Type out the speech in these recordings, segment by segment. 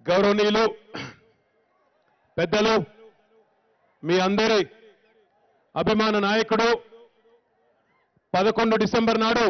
గౌరవనీయులు పెద్దలు మీ అందరి అభిమాన నాయకుడు పదకొండు డిసెంబర్ నాడు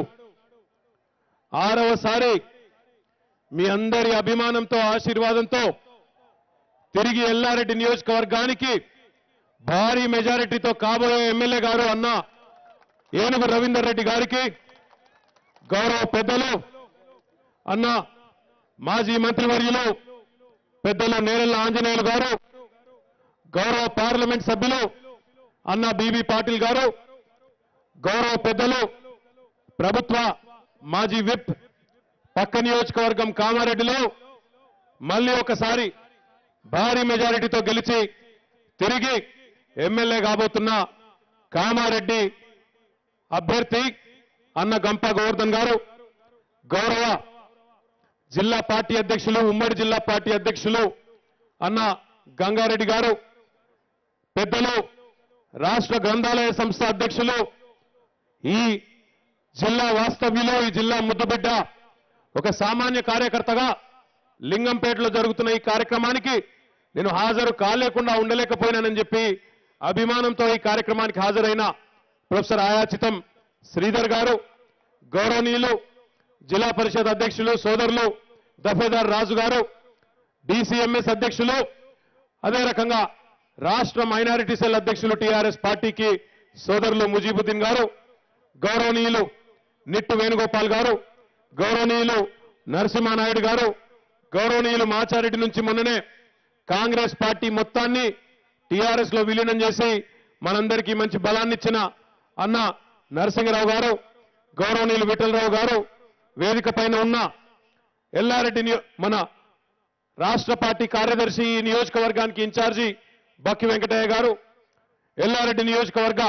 ఆరవసారి మీ అందరి అభిమానంతో ఆశీర్వాదంతో తిరిగి ఎల్లారెడ్డి నియోజకవర్గానికి భారీ మెజారిటీతో కాబోయే ఎమ్మెల్యే గారు అన్న ఏనుగు రవీందర్ రెడ్డి గారికి గౌరవ పెద్దలు అన్న మాజీ మంత్రివర్యులు పెద్దలు నేరెళ్ల ఆంజనేయులు గారు గౌరవ పార్లమెంట్ సభ్యులు అన్న బీబీ పాటిల్ గారు గౌరవ పెద్దలు ప్రభుత్వ మాజీ విప్ పక్క నియోజకవర్గం కామారెడ్డిలో మళ్ళీ ఒకసారి భారీ మెజారిటీతో గెలిచి తిరిగి ఎమ్మెల్యే కాబోతున్న కామారెడ్డి అభ్యర్థి అన్న గంప గోవర్ధన్ గారు గౌరవ జిల్లా పార్టీ అధ్యక్షులు ఉమ్మడి జిల్లా పార్టీ అధ్యక్షులు అన్న గంగారెడ్డి గారు పెద్దలు రాష్ట్ర గ్రంథాలయ సంస్థ అధ్యక్షులు ఈ జిల్లా వాస్తవ్యులు ఈ జిల్లా ముద్దుబిడ్డ ఒక సామాన్య కార్యకర్తగా లింగంపేటలో జరుగుతున్న ఈ కార్యక్రమానికి నేను హాజరు కాలేకుండా ఉండలేకపోయినానని చెప్పి అభిమానంతో ఈ కార్యక్రమానికి హాజరైన ప్రొఫెసర్ ఆయాచితం శ్రీధర్ గారు గౌరవనీయులు జిల్లా పరిషత్ అధ్యక్షులు సోదరులు దఫేదార్ రాజు గారు డిసిఎంఎస్ అధ్యక్షులు అదే రకంగా రాష్ట్ర మైనారిటీ సెల్ అధ్యక్షులు టీఆర్ఎస్ పార్టీకి సోదరులు ముజీబుద్దీన్ గారు గౌరవనీయులు నిట్టు వేణుగోపాల్ గారు గౌరవనీయులు నరసింహానాయుడు గారు గౌరవనీయులు మాచారెడ్డి నుంచి మొన్ననే కాంగ్రెస్ పార్టీ మొత్తాన్ని టీఆర్ఎస్ లో విలీనం చేసి మనందరికీ మంచి బలాన్ని ఇచ్చిన అన్న నరసింహరావు గారు గౌరవనీయులు విఠలరావు గారు వేదిక పైన ఉన్న ఎల్లారెడ్డి నియో- మన రాష్ట్ర పార్టీ కార్యదర్శి ఈ నియోజకవర్గానికి ఇన్ఛార్జి బక్కి వెంకటయ్య గారు ఎల్లారెడ్డి నియోజకవర్గ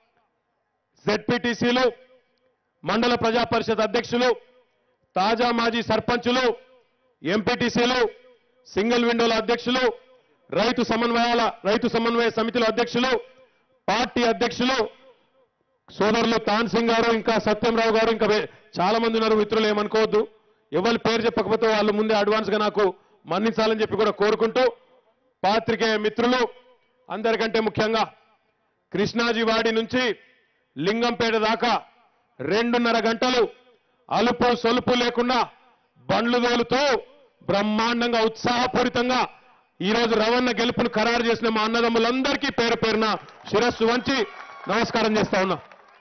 జెడ్పీటీసీలు మండల ప్రజా పరిషత్ అధ్యక్షులు తాజా మాజీ సర్పంచులు ఎంపీటీసీలు సింగిల్ విండోల అధ్యక్షులు రైతు సమన్వయాల రైతు సమన్వయ సమితిల అధ్యక్షులు పార్టీ అధ్యక్షులు సోదరులు తాన్ సింగ్ గారు ఇంకా సత్యంరావు గారు ఇంకా వే- చాలా మంది ఉన్నారు మిత్రులు ఏమనుకోవద్దు ఎవరి పేరు చెప్పకపోతే వాళ్ళు ముందే అడ్వాన్స్ గా నాకు మన్నించాలని చెప్పి కూడా కోరుకుంటూ పాత్రికేయ మిత్రులు అందరికంటే ముఖ్యంగా కృష్ణాజీ వాడి నుంచి లింగంపేట దాకా రెండున్నర గంటలు అలుపు సొలుపు లేకుండా బండ్లు తోలుతూ బ్రహ్మాండంగా ఉత్సాహపూరితంగా ఈ రోజు రవణ గెలుపును ఖరారు చేసిన మా అన్నదమ్ములందరికీ పేరు పేరున శిరస్సు వంచి నమస్కారం చేస్తా ఉన్నా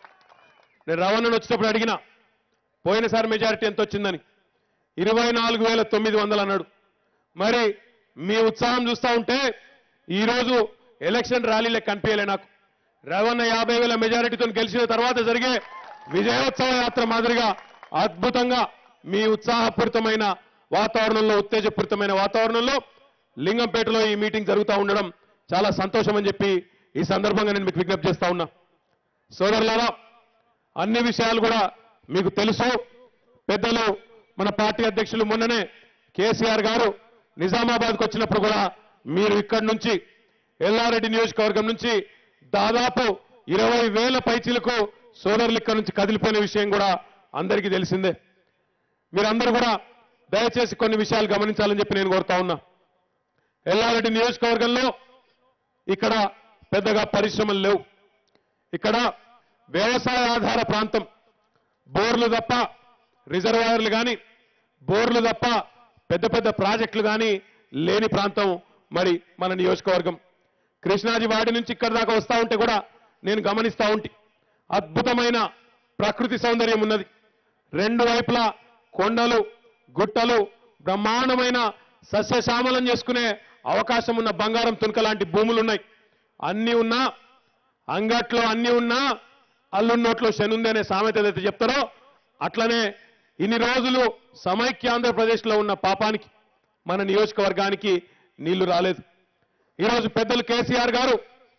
నేను రవణను వచ్చేటప్పుడు అడిగిన పోయినసారి మెజారిటీ ఎంత వచ్చిందని ఇరవై నాలుగు వేల తొమ్మిది వందలు అన్నాడు మరి మీ ఉత్సాహం చూస్తా ఉంటే ఈ రోజు ఎలక్షన్ ర్యాలీలే కనిపించలే నాకు రవణ యాభై వేల మెజారిటీతో గెలిచిన తర్వాత జరిగే విజయోత్సవ యాత్ర మాదిరిగా అద్భుతంగా మీ ఉత్సాహపూరితమైన వాతావరణంలో ఉత్తేజపూరితమైన వాతావరణంలో లింగంపేటలో ఈ మీటింగ్ జరుగుతూ ఉండడం చాలా సంతోషం అని చెప్పి ఈ సందర్భంగా నేను మీకు విజ్ఞప్తి చేస్తా ఉన్నా సోదరులారా అన్ని విషయాలు కూడా మీకు తెలుసు పెద్దలు మన పార్టీ అధ్యక్షులు మొన్ననే కేసీఆర్ గారు నిజామాబాద్కు వచ్చినప్పుడు కూడా మీరు ఇక్కడి నుంచి ఎల్లారెడ్డి నియోజకవర్గం నుంచి దాదాపు ఇరవై వేల పైచీలకు సోదరులు ఇక్కడి నుంచి కదిలిపోయిన విషయం కూడా అందరికీ తెలిసిందే మీరందరూ కూడా దయచేసి కొన్ని విషయాలు గమనించాలని చెప్పి నేను కోరుతా ఉన్నా ఎల్లారెడ్డి నియోజకవర్గంలో ఇక్కడ పెద్దగా పరిశ్రమలు లేవు ఇక్కడ వ్యవసాయ ఆధార ప్రాంతం బోర్లు తప్ప రిజర్వాయర్లు కానీ బోర్లు తప్ప పెద్ద పెద్ద ప్రాజెక్టులు కానీ లేని ప్రాంతం మరి మన నియోజకవర్గం కృష్ణాజీ వాడి నుంచి ఇక్కడ దాకా వస్తా ఉంటే కూడా నేను గమనిస్తా ఉంటే అద్భుతమైన ప్రకృతి సౌందర్యం ఉన్నది రెండు వైపులా కొండలు గుట్టలు బ్రహ్మాండమైన సస్యశ్యామలం చేసుకునే అవకాశం ఉన్న బంగారం తునక లాంటి భూములు ఉన్నాయి అన్నీ ఉన్నా అంగట్లో అన్ని ఉన్నా అల్లున్నోట్లో శనుంది అనే సామెత ఏదైతే చెప్తారో అట్లనే ఇన్ని రోజులు సమైక్య ఆంధ్రప్రదేశ్లో ఉన్న పాపానికి మన నియోజకవర్గానికి నీళ్లు రాలేదు ఈరోజు పెద్దలు కేసీఆర్ గారు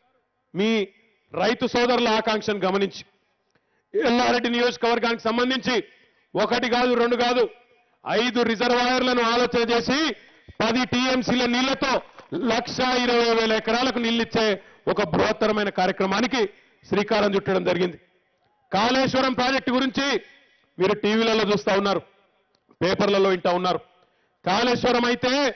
మీ రైతు సోదరుల ఆకాంక్షను గమనించి ఎల్లారెడ్డి నియోజకవర్గానికి సంబంధించి ఒకటి కాదు రెండు కాదు ఐదు రిజర్వాయర్లను ఆలోచన చేసి పది టీఎంసీల నీళ్లతో లక్ష ఇరవై వేల ఎకరాలకు నీళ్లిచ్చే ఒక బృహత్తరమైన కార్యక్రమానికి శ్రీకారం చుట్టడం జరిగింది కాళేశ్వరం ప్రాజెక్టు గురించి మీరు టీవీలలో చూస్తా ఉన్నారు పేపర్లలో వింటా ఉన్నారు కాళేశ్వరం అయితే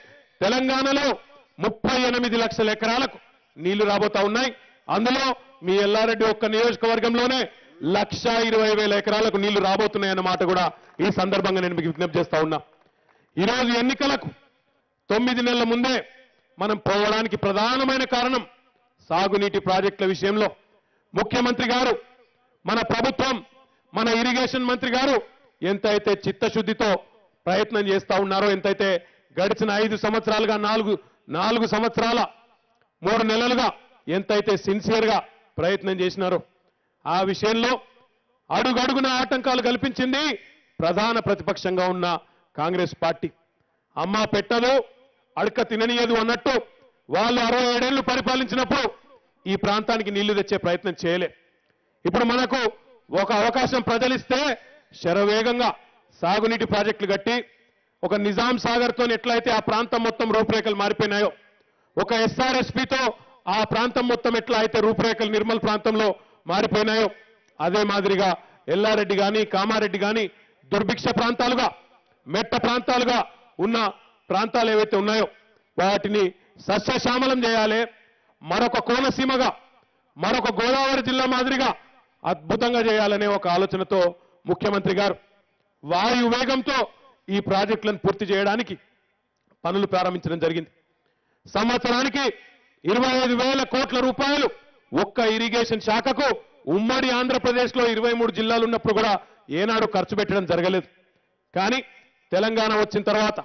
తెలంగాణలో ముప్పై ఎనిమిది లక్షల ఎకరాలకు నీళ్లు రాబోతా ఉన్నాయి అందులో మీ ఎల్లారెడ్డి ఒక్క నియోజకవర్గంలోనే లక్ష ఇరవై వేల ఎకరాలకు నీళ్లు రాబోతున్నాయన్న మాట కూడా ఈ సందర్భంగా నేను మీకు విజ్ఞప్తి చేస్తా ఉన్నా ఈరోజు ఎన్నికలకు తొమ్మిది నెలల ముందే మనం పోవడానికి ప్రధానమైన కారణం సాగునీటి ప్రాజెక్టుల విషయంలో ముఖ్యమంత్రి గారు మన ప్రభుత్వం మన ఇరిగేషన్ మంత్రి గారు ఎంతైతే చిత్తశుద్ధితో ప్రయత్నం చేస్తా ఉన్నారో ఎంతైతే గడిచిన ఐదు సంవత్సరాలుగా నాలుగు నాలుగు సంవత్సరాల మూడు నెలలుగా ఎంతైతే సిన్సియర్ గా ప్రయత్నం చేసినారో ఆ విషయంలో అడుగడుగున ఆటంకాలు కల్పించింది ప్రధాన ప్రతిపక్షంగా ఉన్న కాంగ్రెస్ పార్టీ అమ్మ పెట్టదు అడక తిననీయదు అన్నట్టు వాళ్ళు అరవై ఏడేళ్లు పరిపాలించినప్పుడు ఈ ప్రాంతానికి నీళ్లు తెచ్చే ప్రయత్నం చేయలే ఇప్పుడు మనకు ఒక అవకాశం ప్రజలిస్తే శరవేగంగా సాగునీటి ప్రాజెక్టులు కట్టి ఒక నిజాం సాగర్ తో ఎట్లయితే ఆ ప్రాంతం మొత్తం రూపురేఖలు మారిపోయినాయో ఒక ఎస్ఆర్ఎస్పితో ఆ ప్రాంతం మొత్తం ఎట్లా అయితే రూపురేఖలు నిర్మల్ ప్రాంతంలో మారిపోయినాయో అదే మాదిరిగా ఎల్లారెడ్డి గాని కామారెడ్డి గాని దుర్భిక్ష ప్రాంతాలుగా మెట్ట ప్రాంతాలుగా ఉన్న ప్రాంతాలు ఏవైతే ఉన్నాయో వాటిని సస్యశ్యామలం చేయాలి మరొక కోనసీమగా మరొక గోదావరి జిల్లా మాదిరిగా అద్భుతంగా చేయాలనే ఒక ఆలోచనతో ముఖ్యమంత్రి గారు వాయు వేగంతో ఈ ప్రాజెక్టులను పూర్తి చేయడానికి పనులు ప్రారంభించడం జరిగింది సంవత్సరానికి ఇరవై ఐదు వేల కోట్ల రూపాయలు ఒక్క ఇరిగేషన్ శాఖకు ఉమ్మడి ఆంధ్రప్రదేశ్ లో ఇరవై మూడు జిల్లాలు ఉన్నప్పుడు కూడా ఏనాడు ఖర్చు పెట్టడం జరగలేదు కానీ తెలంగాణ వచ్చిన తర్వాత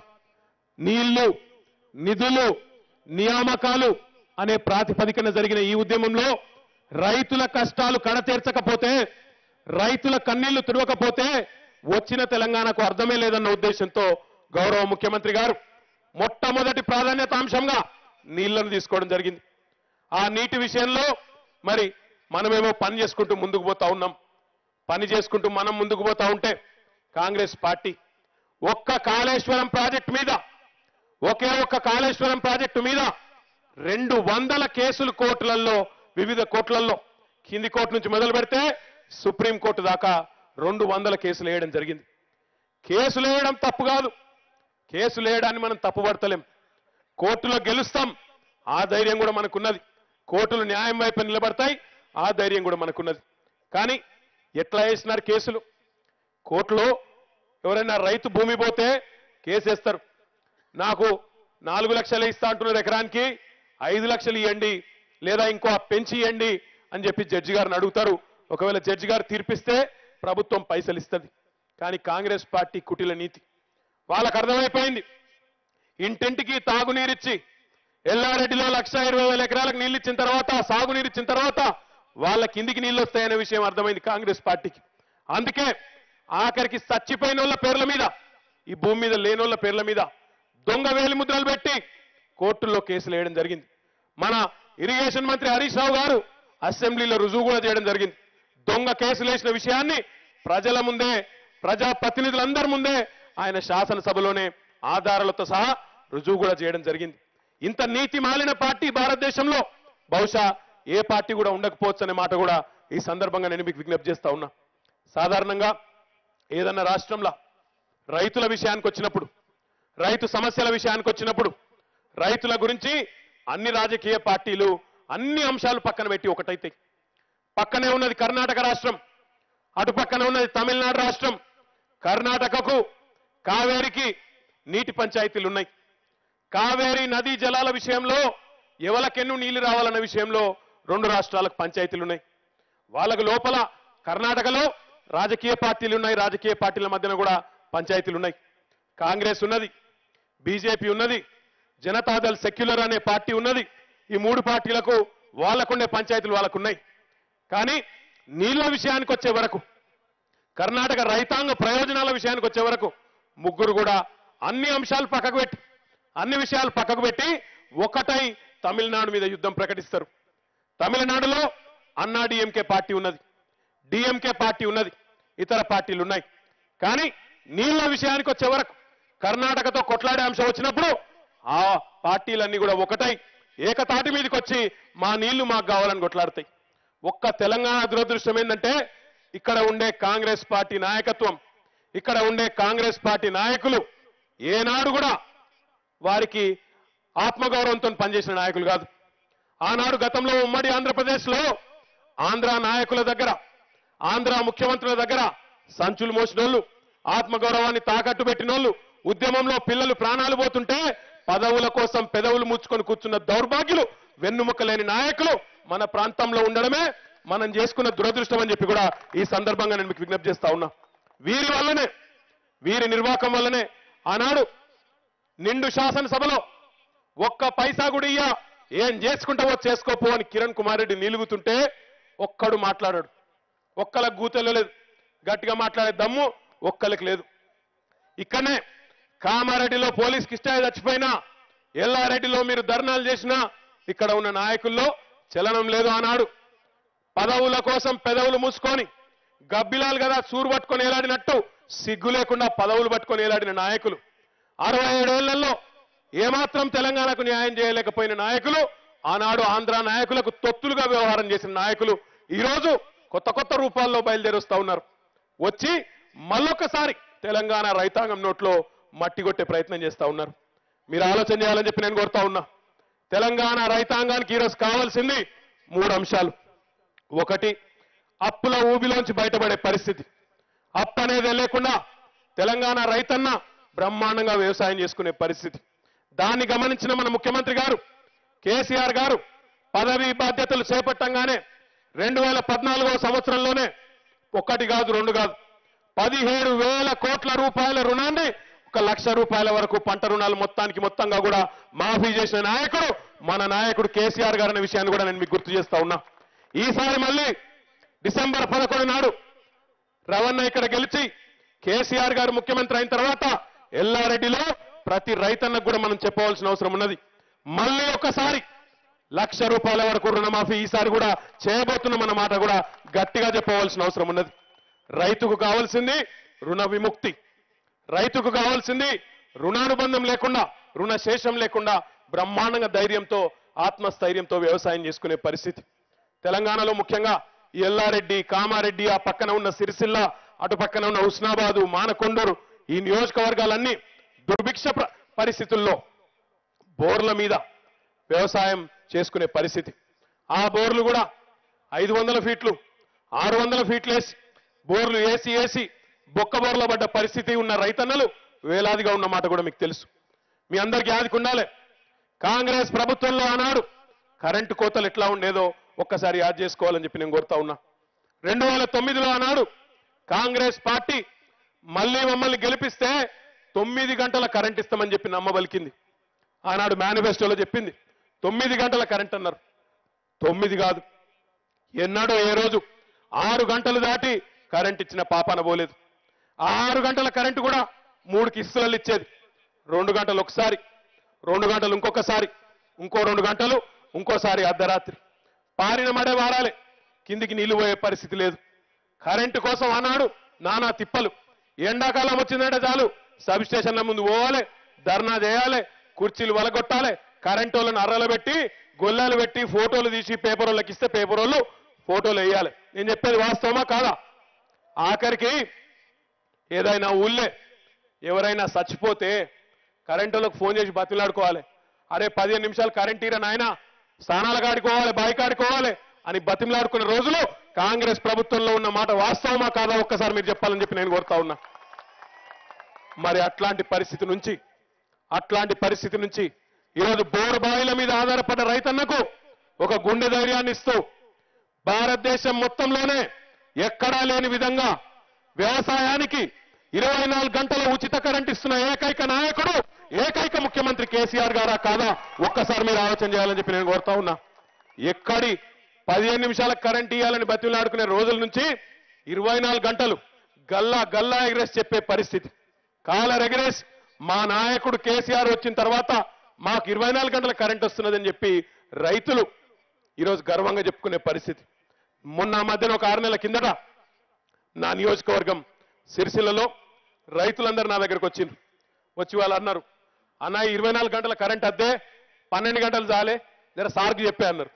నీళ్లు నిధులు నియామకాలు అనే ప్రాతిపదికన జరిగిన ఈ ఉద్యమంలో రైతుల కష్టాలు కడతీర్చకపోతే రైతుల కన్నీళ్లు తుడవకపోతే వచ్చిన తెలంగాణకు అర్థమే లేదన్న ఉద్దేశంతో గౌరవ ముఖ్యమంత్రి గారు మొట్టమొదటి ప్రాధాన్యత అంశంగా నీళ్లను తీసుకోవడం జరిగింది ఆ నీటి విషయంలో మరి మనమేమో పని చేసుకుంటూ ముందుకు పోతా ఉన్నాం పని చేసుకుంటూ మనం ముందుకు పోతా ఉంటే కాంగ్రెస్ పార్టీ ఒక్క కాళేశ్వరం ప్రాజెక్టు మీద ఒకే ఒక్క కాళేశ్వరం ప్రాజెక్టు మీద రెండు వందల కేసులు కోర్టులలో వివిధ కోర్టులలో కింది కోర్టు నుంచి మొదలు పెడితే సుప్రీంకోర్టు దాకా రెండు వందల కేసులు వేయడం జరిగింది కేసులు వేయడం తప్పు కాదు కేసులు వేయడాన్ని మనం తప్పు పడతలేం కోర్టులో గెలుస్తాం ఆ ధైర్యం కూడా మనకున్నది కోర్టులు న్యాయం వైపు నిలబడతాయి ఆ ధైర్యం కూడా మనకున్నది కానీ ఎట్లా వేసినారు కేసులు కోర్టులో ఎవరైనా రైతు భూమి పోతే కేసేస్తారు నాకు నాలుగు లక్షలు ఇస్తా అంటున్నారు ఎకరానికి ఐదు లక్షలు ఇవ్వండి లేదా ఇంకో పెంచి ఇవ్వండి అని చెప్పి జడ్జి గారిని అడుగుతారు ఒకవేళ జడ్జి గారు తీర్పిస్తే ప్రభుత్వం పైసలు ఇస్తుంది కానీ కాంగ్రెస్ పార్టీ కుటిల నీతి వాళ్ళకు అర్థమైపోయింది ఇంటింటికి తాగునీరిచ్చి ఎల్లారెడ్డిలో లక్ష ఇరవై వేల ఎకరాలకు నీళ్ళు ఇచ్చిన తర్వాత సాగునీరు ఇచ్చిన తర్వాత వాళ్ళ కిందికి నీళ్ళు వస్తాయనే విషయం అర్థమైంది కాంగ్రెస్ పార్టీకి అందుకే ఆఖరికి చచ్చిపోయిన వాళ్ళ పేర్ల మీద ఈ భూమి మీద లేనోళ్ళ పేర్ల మీద దొంగ వేలి ముద్రలు పెట్టి కోర్టుల్లో కేసులు వేయడం జరిగింది మన ఇరిగేషన్ మంత్రి హరీష్ రావు గారు అసెంబ్లీలో రుజువు కూడా చేయడం జరిగింది దొంగ కేసులు వేసిన విషయాన్ని ప్రజల ముందే ప్రజా ప్రతినిధులందరి ముందే ఆయన శాసనసభలోనే ఆధారాలతో సహా రుజువు కూడా చేయడం జరిగింది ఇంత నీతి మాలిన పార్టీ భారతదేశంలో బహుశా ఏ పార్టీ కూడా ఉండకపోవచ్చు అనే మాట కూడా ఈ సందర్భంగా నేను మీకు విజ్ఞప్తి చేస్తా ఉన్నా సాధారణంగా ఏదన్నా రాష్ట్రంలో రైతుల విషయానికి వచ్చినప్పుడు రైతు సమస్యల విషయానికి వచ్చినప్పుడు రైతుల గురించి అన్ని రాజకీయ పార్టీలు అన్ని అంశాలు పక్కన పెట్టి ఒకటైతే పక్కనే ఉన్నది కర్ణాటక రాష్ట్రం అటు పక్కన ఉన్నది తమిళనాడు రాష్ట్రం కర్ణాటకకు కావేరికి నీటి పంచాయతీలు ఉన్నాయి కావేరి నదీ జలాల విషయంలో ఎవలకెన్ను నీళ్లు రావాలన్న విషయంలో రెండు రాష్ట్రాలకు పంచాయతీలు ఉన్నాయి వాళ్ళకు లోపల కర్ణాటకలో రాజకీయ పార్టీలు ఉన్నాయి రాజకీయ పార్టీల మధ్యన కూడా పంచాయతీలు ఉన్నాయి కాంగ్రెస్ ఉన్నది బీజేపీ ఉన్నది జనతాదళ్ సెక్యులర్ అనే పార్టీ ఉన్నది ఈ మూడు పార్టీలకు వాళ్ళకుండే పంచాయతీలు వాళ్ళకున్నాయి కానీ నీళ్ల విషయానికి వచ్చే వరకు కర్ణాటక రైతాంగ ప్రయోజనాల విషయానికి వచ్చే వరకు ముగ్గురు కూడా అన్ని అంశాలు పక్కకు పెట్టి అన్ని విషయాలు పక్కకు పెట్టి ఒకటై తమిళనాడు మీద యుద్ధం ప్రకటిస్తారు తమిళనాడులో అన్నా డిఎంకే పార్టీ ఉన్నది డిఎంకే పార్టీ ఉన్నది ఇతర పార్టీలు ఉన్నాయి కానీ నీళ్ల విషయానికి వచ్చే వరకు కర్ణాటకతో కొట్లాడే అంశం వచ్చినప్పుడు ఆ పార్టీలన్నీ కూడా ఒకటై ఏకతాటి మీదకి వచ్చి మా నీళ్లు మాకు కావాలని కొట్లాడతాయి ఒక్క తెలంగాణ దురదృష్టం ఏంటంటే ఇక్కడ ఉండే కాంగ్రెస్ పార్టీ నాయకత్వం ఇక్కడ ఉండే కాంగ్రెస్ పార్టీ నాయకులు ఏనాడు కూడా వారికి ఆత్మగౌరవంతో పనిచేసిన నాయకులు కాదు ఆనాడు గతంలో ఉమ్మడి ఆంధ్రప్రదేశ్లో ఆంధ్ర నాయకుల దగ్గర ఆంధ్ర ముఖ్యమంత్రుల దగ్గర సంచులు మోసినోళ్ళు ఆత్మగౌరవాన్ని తాకట్టు పెట్టినోళ్ళు ఉద్యమంలో పిల్లలు ప్రాణాలు పోతుంటే పదవుల కోసం పెదవులు ముచ్చుకొని కూర్చున్న దౌర్భాగ్యులు వెన్నుముక్క లేని నాయకులు మన ప్రాంతంలో ఉండడమే మనం చేసుకున్న దురదృష్టం అని చెప్పి కూడా ఈ సందర్భంగా నేను మీకు విజ్ఞప్తి చేస్తా ఉన్నా వీరి వల్లనే వీరి నిర్వాహకం వల్లనే ఆనాడు నిండు శాసనసభలో ఒక్క పైసా కూడా ఇయ్యా ఏం చేసుకుంటావో చేసుకోపో అని కిరణ్ కుమార్ రెడ్డి నిలుగుతుంటే ఒక్కడు మాట్లాడాడు ఒక్కలకు గూతెళ్ళలేదు గట్టిగా మాట్లాడే దమ్ము ఒక్కరికి లేదు ఇక్కడనే కామారెడ్డిలో పోలీస్ కిష్టాయి చచ్చిపోయినా ఎల్లారెడ్డిలో మీరు ధర్నాలు చేసినా ఇక్కడ ఉన్న నాయకుల్లో చలనం లేదు ఆనాడు పదవుల కోసం పెదవులు మూసుకొని గబ్బిలాలు కదా సూరు పట్టుకొని ఏలాడినట్టు సిగ్గు లేకుండా పదవులు పట్టుకొని ఏలాడిన నాయకులు అరవై ఏడేళ్లలో ఏమాత్రం తెలంగాణకు న్యాయం చేయలేకపోయిన నాయకులు ఆనాడు ఆంధ్ర నాయకులకు తొత్తులుగా వ్యవహారం చేసిన నాయకులు ఈరోజు కొత్త కొత్త రూపాల్లో బయలుదేరుస్తా ఉన్నారు వచ్చి మళ్ళొక్కసారి తెలంగాణ రైతాంగం నోట్లో మట్టి కొట్టే ప్రయత్నం చేస్తా ఉన్నారు మీరు ఆలోచన చేయాలని చెప్పి నేను కోరుతా ఉన్నా తెలంగాణ రైతాంగానికి ఈరోజు కావాల్సింది మూడు అంశాలు ఒకటి అప్పుల ఊబిలోంచి బయటపడే పరిస్థితి అప్పు అనేది లేకుండా తెలంగాణ రైతన్న బ్రహ్మాండంగా వ్యవసాయం చేసుకునే పరిస్థితి దాన్ని గమనించిన మన ముఖ్యమంత్రి గారు కేసీఆర్ గారు పదవీ బాధ్యతలు చేపట్టంగానే రెండు వేల పద్నాలుగో సంవత్సరంలోనే ఒకటి కాదు రెండు కాదు పదిహేడు వేల కోట్ల రూపాయల రుణాన్ని ఒక లక్ష రూపాయల వరకు పంట రుణాలు మొత్తానికి మొత్తంగా కూడా మాఫీ చేసిన నాయకుడు మన నాయకుడు కేసీఆర్ గారు అనే విషయాన్ని కూడా నేను మీకు గుర్తు చేస్తా ఉన్నా ఈసారి మళ్ళీ డిసెంబర్ పదకొండు నాడు రవణ ఇక్కడ గెలిచి కేసీఆర్ గారు ముఖ్యమంత్రి అయిన తర్వాత ఎల్లారెడ్డిలో ప్రతి రైతన్నకు కూడా మనం చెప్పవలసిన అవసరం ఉన్నది మళ్ళీ ఒకసారి లక్ష రూపాయల వరకు రుణమాఫీ ఈసారి కూడా చేయబోతున్నాం అన్న మాట కూడా గట్టిగా చెప్పవలసిన అవసరం ఉన్నది రైతుకు కావాల్సింది రుణ విముక్తి రైతుకు కావాల్సింది రుణానుబంధం లేకుండా రుణ శేషం లేకుండా బ్రహ్మాండంగా ధైర్యంతో ఆత్మస్థైర్యంతో వ్యవసాయం చేసుకునే పరిస్థితి తెలంగాణలో ముఖ్యంగా ఈ ఎల్లారెడ్డి కామారెడ్డి ఆ పక్కన ఉన్న సిరిసిల్ల అటు పక్కన ఉన్న హుస్నాబాదు మానకొండూరు ఈ నియోజకవర్గాలన్నీ దుర్భిక్ష ప్ర- పరిస్థితుల్లో బోర్ల మీద వ్యవసాయం చేసుకునే పరిస్థితి ఆ బోర్లు కూడా ఐదు వందల ఫీట్లు ఆరు వందల ఫీట్లు వేసి బోర్లు వేసి వేసి బొక్క బోర్ల పడ్డ పరిస్థితి ఉన్న రైతన్నలు వేలాదిగా ఉన్న మాట కూడా మీకు తెలుసు మీ అందరికీ యాదికి ఉండాలి కాంగ్రెస్ ప్రభుత్వంలో ఆనాడు కరెంటు కోతలు ఎట్లా ఉండేదో ఒక్కసారి యాద్ చేసుకోవాలని చెప్పి నేను కోరుతా ఉన్నా రెండు వేల తొమ్మిదిలో ఆనాడు కాంగ్రెస్ పార్టీ మళ్ళీ మమ్మల్ని గెలిపిస్తే తొమ్మిది గంటల కరెంట్ ఇస్తామని చెప్పి నమ్మబలికింది ఆనాడు మేనిఫెస్టోలో చెప్పింది తొమ్మిది గంటల కరెంట్ అన్నారు తొమ్మిది కాదు ఎన్నడో ఏ రోజు ఆరు గంటలు దాటి కరెంట్ ఇచ్చిన పాపాన పోలేదు ఆ ఆరు గంటల కరెంటు కూడా మూడు కిస్తులలో ఇచ్చేది రెండు గంటలు ఒకసారి రెండు గంటలు ఇంకొకసారి ఇంకో రెండు గంటలు ఇంకోసారి అర్ధరాత్రి పారిన మడే వారాలే కిందికి నీళ్లు పోయే పరిస్థితి లేదు కరెంటు కోసం అన్నాడు నానా తిప్పలు ఎండాకాలం వచ్చిందంటే చాలు సబ్ స్టేషన్ల ముందు పోవాలి ధర్నా చేయాలి కుర్చీలు వలగొట్టాలి కరెంటు వాళ్ళని అర్రలు పెట్టి గొల్లాలు పెట్టి ఫోటోలు తీసి పేపర్ వాళ్ళకి ఇస్తే పేపర్ వాళ్ళు ఫోటోలు వేయాలి నేను చెప్పేది వాస్తవమా కాదా ఆఖరికి ఏదైనా ఊళ్ళే ఎవరైనా చచ్చిపోతే కరెంటు వాళ్ళకి ఫోన్ చేసి బతిలాడుకోవాలి అరే పదిహేను నిమిషాలు కరెంట్ ఈర నాయన స్నానాల కాడుకోవాలి బాయి కాడుకోవాలి అని బతిమలాడుకునే రోజులు కాంగ్రెస్ ప్రభుత్వంలో ఉన్న మాట వాస్తవమా కాదా ఒక్కసారి మీరు చెప్పాలని చెప్పి నేను కోరుతా ఉన్నా మరి అట్లాంటి పరిస్థితి నుంచి అట్లాంటి పరిస్థితి నుంచి ఈరోజు బోరు బావిల మీద ఆధారపడ్డ రైతన్నకు ఒక గుండె ధైర్యాన్ని ఇస్తూ భారతదేశం మొత్తంలోనే ఎక్కడా లేని విధంగా వ్యవసాయానికి ఇరవై నాలుగు గంటల ఉచిత కరెంట్ ఇస్తున్న ఏకైక నాయకుడు ఏకైక ముఖ్యమంత్రి కేసీఆర్ గారా కాదా ఒక్కసారి మీరు ఆలోచన చేయాలని చెప్పి నేను కోరుతా ఉన్నా ఎక్కడి పదిహేను నిమిషాలకు కరెంట్ ఇవ్వాలని బతిలాడుకునే రోజుల నుంచి ఇరవై నాలుగు గంటలు గల్లా గల్లా ఎగరేసి చెప్పే పరిస్థితి కాలర్ ఎగరేసి మా నాయకుడు కేసీఆర్ వచ్చిన తర్వాత మాకు ఇరవై నాలుగు గంటల కరెంట్ వస్తున్నదని చెప్పి రైతులు ఈరోజు గర్వంగా చెప్పుకునే పరిస్థితి మొన్న ఆ మధ్యన ఒక ఆరు నెలల కిందట నా నియోజకవర్గం సిరిసిల్లలో రైతులందరూ నా దగ్గరకు వచ్చిండ్రు వచ్చి వాళ్ళు అన్నారు అన్న ఇరవై నాలుగు గంటల కరెంట్ అద్దే పన్నెండు గంటలు చాలే జర సార్కి చెప్పే అన్నారు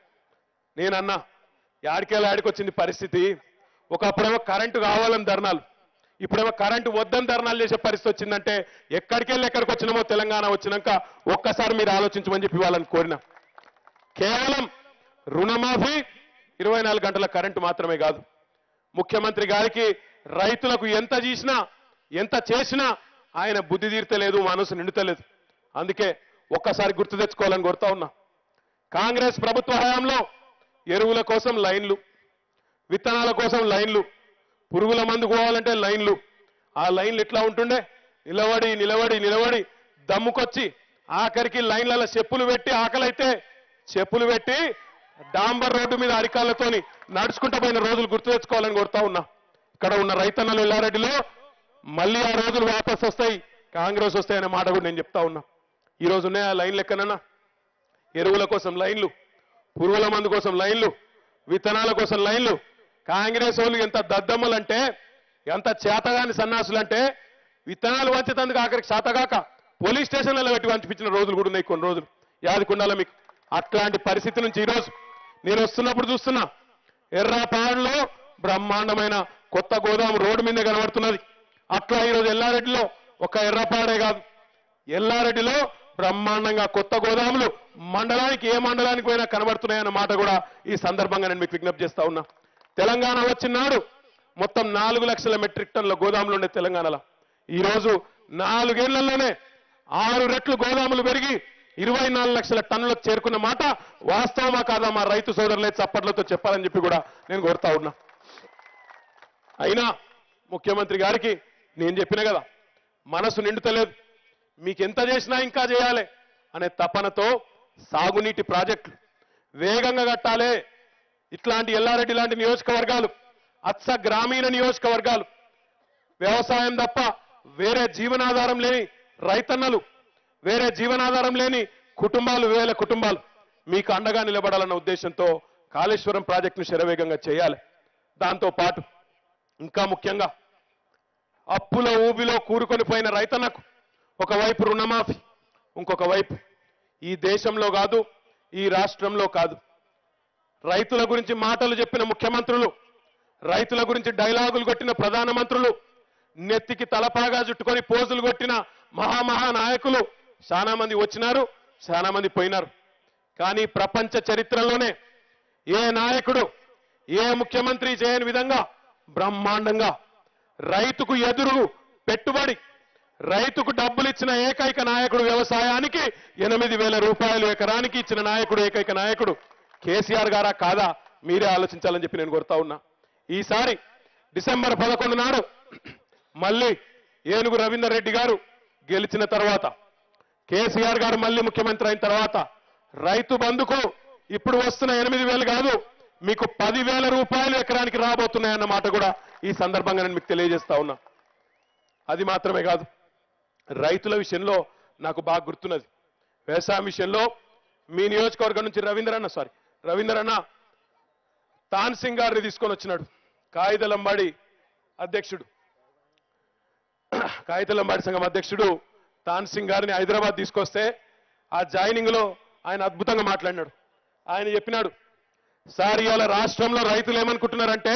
నేనన్నా యాడికేళ్ళ యాడికి వచ్చింది పరిస్థితి ఒకప్పుడేమో కరెంటు కావాలని ధర్నాలు ఇప్పుడేమో కరెంటు వద్దని ధర్నాలు చేసే పరిస్థితి వచ్చిందంటే ఎక్కడికి వెళ్ళి ఎక్కడికి వచ్చినామో తెలంగాణ వచ్చినాక ఒక్కసారి మీరు ఆలోచించమని చెప్పి వాళ్ళని కోరినా కేవలం రుణమాఫీ ఇరవై నాలుగు గంటల కరెంటు మాత్రమే కాదు ముఖ్యమంత్రి గారికి రైతులకు ఎంత చేసినా ఎంత చేసినా ఆయన బుద్ధి తీర్తలేదు మనసు నిండుతలేదు అందుకే ఒక్కసారి గుర్తు తెచ్చుకోవాలని కోరుతా ఉన్నా కాంగ్రెస్ ప్రభుత్వ హయాంలో ఎరువుల కోసం లైన్లు విత్తనాల కోసం లైన్లు పురుగుల మందు పోవాలంటే లైన్లు ఆ లైన్లు ఎట్లా ఉంటుండే నిలబడి నిలబడి నిలబడి దమ్ముకొచ్చి ఆఖరికి లైన్లలో చెప్పులు పెట్టి ఆకలైతే చెప్పులు పెట్టి డాంబర్ రోడ్డు మీద అరికాళ్ళతోని నడుచుకుంటూ పోయిన రోజులు గుర్తు తెచ్చుకోవాలని కోరుతా ఉన్నా ఇక్కడ ఉన్న రైతన్నలు ఎల్లారెడ్డిలో మళ్ళీ ఆ రోజులు వాపస్ వస్తాయి కాంగ్రెస్ వస్తాయనే మాట కూడా నేను చెప్తా ఉన్నా ఈ రోజు ఉన్నాయి ఆ లైన్లు ఎక్కడన్నా ఎరువుల కోసం లైన్లు పురుగుల మందు కోసం లైన్లు విత్తనాల కోసం లైన్లు కాంగ్రెస్ వాళ్ళు ఎంత దద్దమ్మలంటే ఎంత చేతగాని సన్నాసులంటే విత్తనాలు వంచేందుకు ఆఖరికి చేతగాక పోలీస్ స్టేషన్లలో పెట్టి పంపించిన రోజులు కూడా ఉన్నాయి కొన్ని రోజులు యాదకుండాల మీకు అట్లాంటి పరిస్థితి నుంచి ఈరోజు నేను వస్తున్నప్పుడు చూస్తున్నా ఎర్రాపాడులో బ్రహ్మాండమైన కొత్త గోదాం రోడ్డు మీద కనబడుతున్నది అట్లా ఈరోజు ఎల్లారెడ్డిలో ఒక ఎర్రపాడే కాదు ఎల్లారెడ్డిలో బ్రహ్మాండంగా కొత్త గోదాములు మండలానికి ఏ మండలానికి పోయినా కనబడుతున్నాయన్న మాట కూడా ఈ సందర్భంగా నేను మీకు విజ్ఞప్తి చేస్తా ఉన్నా తెలంగాణ వచ్చినాడు మొత్తం నాలుగు లక్షల మెట్రిక్ టన్నుల గోదాములు ఉండే తెలంగాణలో ఈ రోజు నాలుగేళ్లలోనే ఆరు రెట్లు గోదాములు పెరిగి ఇరవై నాలుగు లక్షల టన్నులకు చేరుకున్న మాట వాస్తవమా కాదా మా రైతు సోదరులే చప్పట్లతో చెప్పాలని చెప్పి కూడా నేను కోరుతా ఉన్నా అయినా ముఖ్యమంత్రి గారికి నేను చెప్పిన కదా మనసు నిండుతలేదు మీకు ఎంత చేసినా ఇంకా చేయాలి అనే తపనతో సాగునీటి ప్రాజెక్టులు వేగంగా కట్టాలి ఇట్లాంటి ఎల్లారెడ్డి లాంటి నియోజకవర్గాలు అచ్చ గ్రామీణ నియోజకవర్గాలు వ్యవసాయం తప్ప వేరే జీవనాధారం లేని రైతన్నలు వేరే జీవనాధారం లేని కుటుంబాలు వేల కుటుంబాలు మీకు అండగా నిలబడాలన్న ఉద్దేశంతో కాళేశ్వరం ప్రాజెక్టును శరవేగంగా చేయాలి దాంతో పాటు ఇంకా ముఖ్యంగా అప్పుల ఊబిలో కూరుకొని పోయిన రైతన్నకు ఒకవైపు రుణమాఫీ ఇంకొక వైపు ఈ దేశంలో కాదు ఈ రాష్ట్రంలో కాదు రైతుల గురించి మాటలు చెప్పిన ముఖ్యమంత్రులు రైతుల గురించి డైలాగులు కొట్టిన ప్రధానమంత్రులు నెత్తికి తలపాగా చుట్టుకొని పోజులు కొట్టిన మహామహా నాయకులు చాలా మంది వచ్చినారు చాలా మంది పోయినారు కానీ ప్రపంచ చరిత్రలోనే ఏ నాయకుడు ఏ ముఖ్యమంత్రి చేయని విధంగా బ్రహ్మాండంగా రైతుకు ఎదురు పెట్టుబడి రైతుకు డబ్బులు ఇచ్చిన ఏకైక నాయకుడు వ్యవసాయానికి ఎనిమిది వేల రూపాయలు ఎకరానికి ఇచ్చిన నాయకుడు ఏకైక నాయకుడు కేసీఆర్ గారా కాదా మీరే ఆలోచించాలని చెప్పి నేను కోరుతా ఉన్నా ఈసారి డిసెంబర్ పదకొండు నాడు మళ్ళీ ఏనుగు రవీందర్ రెడ్డి గారు గెలిచిన తర్వాత కేసీఆర్ గారు మళ్ళీ ముఖ్యమంత్రి అయిన తర్వాత రైతు బంధుకు ఇప్పుడు వస్తున్న ఎనిమిది వేలు కాదు మీకు పదివేల రూపాయలు ఎకరానికి రాబోతున్నాయన్న మాట కూడా ఈ సందర్భంగా నేను మీకు తెలియజేస్తా ఉన్నా అది మాత్రమే కాదు రైతుల విషయంలో నాకు బాగా గుర్తున్నది వ్యవసాయం విషయంలో మీ నియోజకవర్గం నుంచి రవీంద్ర అన్న సారీ రవీంద్ర అన్న తాన్ సింగ్ గారిని తీసుకొని వచ్చినాడు కాగితలంబాడి అధ్యక్షుడు కాగితలంబాడి సంఘం అధ్యక్షుడు తాన్ సింగ్ గారిని హైదరాబాద్ తీసుకొస్తే ఆ జాయినింగ్ లో ఆయన అద్భుతంగా మాట్లాడినాడు ఆయన చెప్పినాడు సార్ ఇవాళ రాష్ట్రంలో రైతులు ఏమనుకుంటున్నారంటే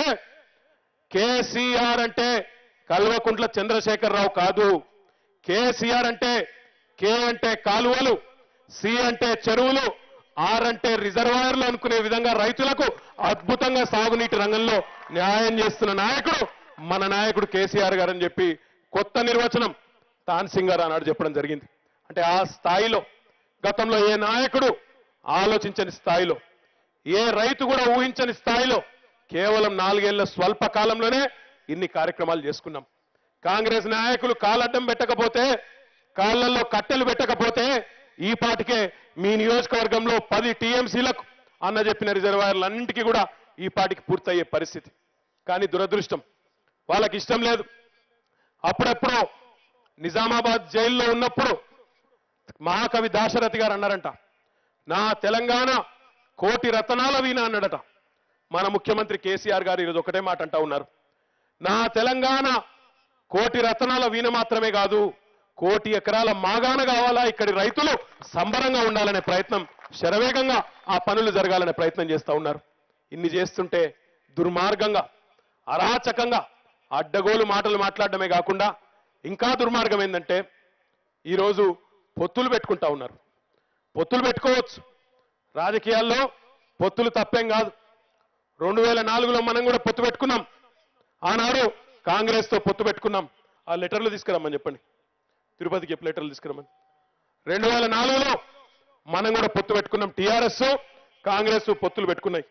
కేసీఆర్ అంటే కల్వకుంట్ల చంద్రశేఖరరావు కాదు కేసీఆర్ అంటే కే అంటే కాలువలు సి అంటే చెరువులు ఆర్ అంటే రిజర్వాయర్లు అనుకునే విధంగా రైతులకు అద్భుతంగా సాగునీటి రంగంలో న్యాయం చేస్తున్న నాయకుడు మన నాయకుడు కేసీఆర్ గారు అని చెప్పి కొత్త నిర్వచనం తాన్ సింగ్ గారు ఆనాడు చెప్పడం జరిగింది అంటే ఆ స్థాయిలో గతంలో ఏ నాయకుడు ఆలోచించని స్థాయిలో ఏ రైతు కూడా ఊహించని స్థాయిలో కేవలం నాలుగేళ్ల స్వల్ప కాలంలోనే ఇన్ని కార్యక్రమాలు చేసుకున్నాం కాంగ్రెస్ నాయకులు కాలడ్డం పెట్టకపోతే కాళ్ళల్లో కట్టెలు పెట్టకపోతే ఈ పాటికే మీ నియోజకవర్గంలో పది టీఎంసీలకు అన్న చెప్పిన రిజర్వాయర్లన్నింటికీ కూడా ఈ పాటికి పూర్తయ్యే పరిస్థితి కానీ దురదృష్టం వాళ్ళకి ఇష్టం లేదు అప్పుడెప్పుడో నిజామాబాద్ జైల్లో ఉన్నప్పుడు మహాకవి దాశరథి గారు అన్నారంట నా తెలంగాణ కోటి రతనాల వీణ అన్నాడట మన ముఖ్యమంత్రి కేసీఆర్ గారు ఈరోజు ఒకటే మాట అంటా ఉన్నారు నా తెలంగాణ కోటి రతనాల వీణ మాత్రమే కాదు కోటి ఎకరాల మాగాన కావాలా ఇక్కడి రైతులు సంబరంగా ఉండాలనే ప్రయత్నం శరవేగంగా ఆ పనులు జరగాలనే ప్రయత్నం చేస్తా ఉన్నారు ఇన్ని చేస్తుంటే దుర్మార్గంగా అరాచకంగా అడ్డగోలు మాటలు మాట్లాడడమే కాకుండా ఇంకా దుర్మార్గం ఏంటంటే ఈరోజు పొత్తులు పెట్టుకుంటా ఉన్నారు పొత్తులు పెట్టుకోవచ్చు రాజకీయాల్లో పొత్తులు తప్పేం కాదు రెండు వేల నాలుగులో మనం కూడా పొత్తు పెట్టుకున్నాం ఆనాడు కాంగ్రెస్తో పొత్తు పెట్టుకున్నాం ఆ లెటర్లు తీసుకురమ్మని చెప్పండి తిరుపతికి చెప్పి లెటర్లు తీసుకురమ్మని రెండు వేల నాలుగులో మనం కూడా పొత్తు పెట్టుకున్నాం టీఆర్ఎస్ కాంగ్రెస్ పొత్తులు పెట్టుకున్నాయి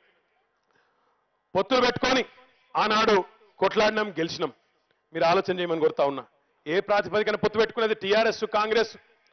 పొత్తులు పెట్టుకొని ఆనాడు కొట్లాడినాం గెలిచినాం మీరు ఆలోచన చేయమని కోరుతా ఉన్నా ఏ ప్రాతిపదికన పొత్తు పెట్టుకునేది టీఆర్ఎస్ కాంగ్రెస్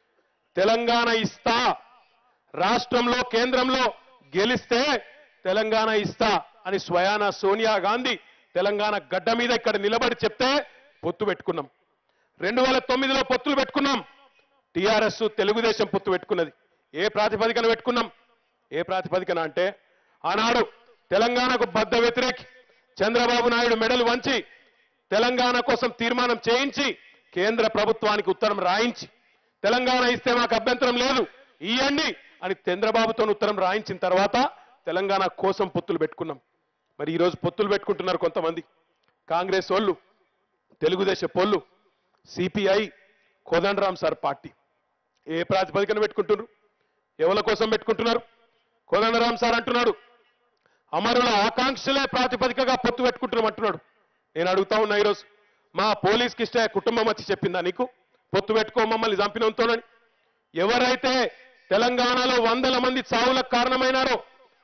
తెలంగాణ ఇస్తా రాష్ట్రంలో కేంద్రంలో గెలిస్తే తెలంగాణ ఇస్తా అని స్వయాన సోనియా గాంధీ తెలంగాణ గడ్డ మీద ఇక్కడ నిలబడి చెప్తే పొత్తు పెట్టుకున్నాం రెండు వేల తొమ్మిదిలో పొత్తులు పెట్టుకున్నాం టీఆర్ఎస్ తెలుగుదేశం పొత్తు పెట్టుకున్నది ఏ ప్రాతిపదికన పెట్టుకున్నాం ఏ ప్రాతిపదికన అంటే ఆనాడు తెలంగాణకు బద్ద వ్యతిరేకి చంద్రబాబు నాయుడు మెడలు వంచి తెలంగాణ కోసం తీర్మానం చేయించి కేంద్ర ప్రభుత్వానికి ఉత్తరం రాయించి తెలంగాణ ఇస్తే మాకు అభ్యంతరం లేదు ఇయ్యండి అని చంద్రబాబుతో ఉత్తరం రాయించిన తర్వాత తెలంగాణ కోసం పొత్తులు పెట్టుకున్నాం మరి ఈరోజు పొత్తులు పెట్టుకుంటున్నారు కొంతమంది కాంగ్రెస్ వాళ్ళు తెలుగుదేశం పోళ్ళు సిపిఐ కోదండరాం సార్ పార్టీ ఏ ప్రాతిపదికన పెట్టుకుంటున్నారు ఎవరి కోసం పెట్టుకుంటున్నారు కోదండరాం సార్ అంటున్నాడు అమరుల ఆకాంక్షలే ప్రాతిపదికగా పొత్తు పెట్టుకుంటున్నాం అంటున్నాడు నేను అడుగుతా ఉన్నా ఈరోజు మా పోలీస్ కిష్ట కుటుంబం వచ్చి చెప్పిందా నీకు పొత్తు పెట్టుకో మమ్మల్ని చంపినంతోనని ఎవరైతే తెలంగాణలో వందల మంది చావులకు కారణమైనారో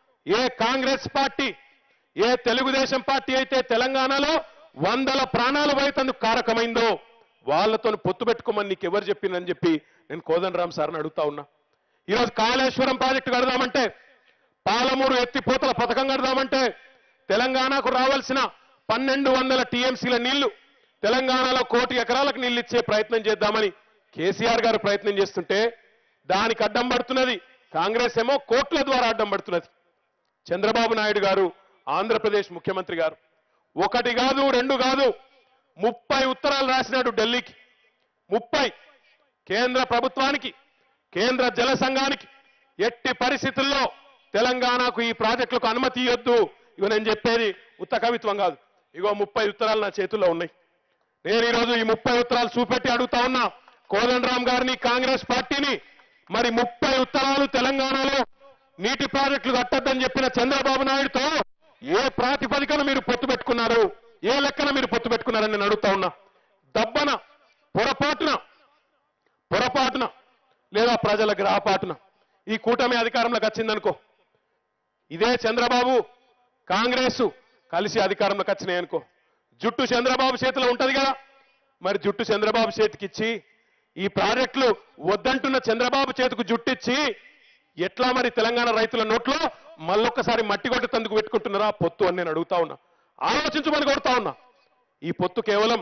ఏ కాంగ్రెస్ పార్టీ ఏ తెలుగుదేశం పార్టీ అయితే తెలంగాణలో వందల ప్రాణాలు పోయేందుకు కారకమైందో వాళ్ళతో పొత్తు పెట్టుకోమని నీకు ఎవరు చెప్పిందని చెప్పి నేను కోదండరామ్ సార్ని అడుగుతా ఉన్నా ఈరోజు కాళేశ్వరం ప్రాజెక్టు కడదామంటే పాలమూరు ఎత్తిపోతల పథకం కడదామంటే తెలంగాణకు రావాల్సిన పన్నెండు వందల టీఎంసీల నీళ్లు తెలంగాణలో కోటి ఎకరాలకు నీళ్లు ఇచ్చే ప్రయత్నం చేద్దామని కేసీఆర్ గారు ప్రయత్నం చేస్తుంటే దానికి అడ్డం పడుతున్నది కాంగ్రెస్ ఏమో కోట్ల ద్వారా అడ్డం పడుతున్నది చంద్రబాబు నాయుడు గారు ఆంధ్రప్రదేశ్ ముఖ్యమంత్రి గారు ఒకటి కాదు రెండు కాదు ముప్పై ఉత్తరాలు రాసినాడు ఢిల్లీకి ముప్పై కేంద్ర ప్రభుత్వానికి కేంద్ర జల సంఘానికి ఎట్టి పరిస్థితుల్లో తెలంగాణకు ఈ ప్రాజెక్టులకు అనుమతి ఇవ్వద్దు ఇవి నేను చెప్పేది ఉత్త కవిత్వం కాదు ఇగో ముప్పై ఉత్తరాలు నా చేతుల్లో ఉన్నాయి నేను ఈరోజు ఈ ముప్పై ఉత్తరాలు చూపెట్టి అడుగుతా ఉన్నా కోదండరాం గారిని కాంగ్రెస్ పార్టీని మరి ముప్పై ఉత్తరాలు తెలంగాణలో నీటి ప్రాజెక్టులు కట్టద్దని చెప్పిన చంద్రబాబు నాయుడుతో ఏ ప్రాతిపదికన మీరు పొత్తు పెట్టుకున్నారు ఏ లెక్కన మీరు పొత్తు పెట్టుకున్నారని నేను అడుగుతా ఉన్నా దబ్బన పొరపాటున పొరపాటున లేదా ప్రజల గ్రహపాటున ఈ కూటమి అధికారంలోకి వచ్చిందనుకో ఇదే చంద్రబాబు కాంగ్రెస్ కలిసి అధికారంలోకి వచ్చినాయి అనుకో జుట్టు చంద్రబాబు చేతిలో ఉంటది కదా మరి జుట్టు చంద్రబాబు చేతికిచ్చి ఈ ప్రాజెక్టులు వద్దంటున్న చంద్రబాబు చేతికి జుట్టిచ్చి ఎట్లా మరి తెలంగాణ రైతుల నోట్లో మళ్ళొక్కసారి మట్టి కొట్టేందుకు పెట్టుకుంటున్నారా పొత్తు అని నేను అడుగుతా ఉన్నా ఆలోచించమని కొడుతా ఉన్నా ఈ పొత్తు కేవలం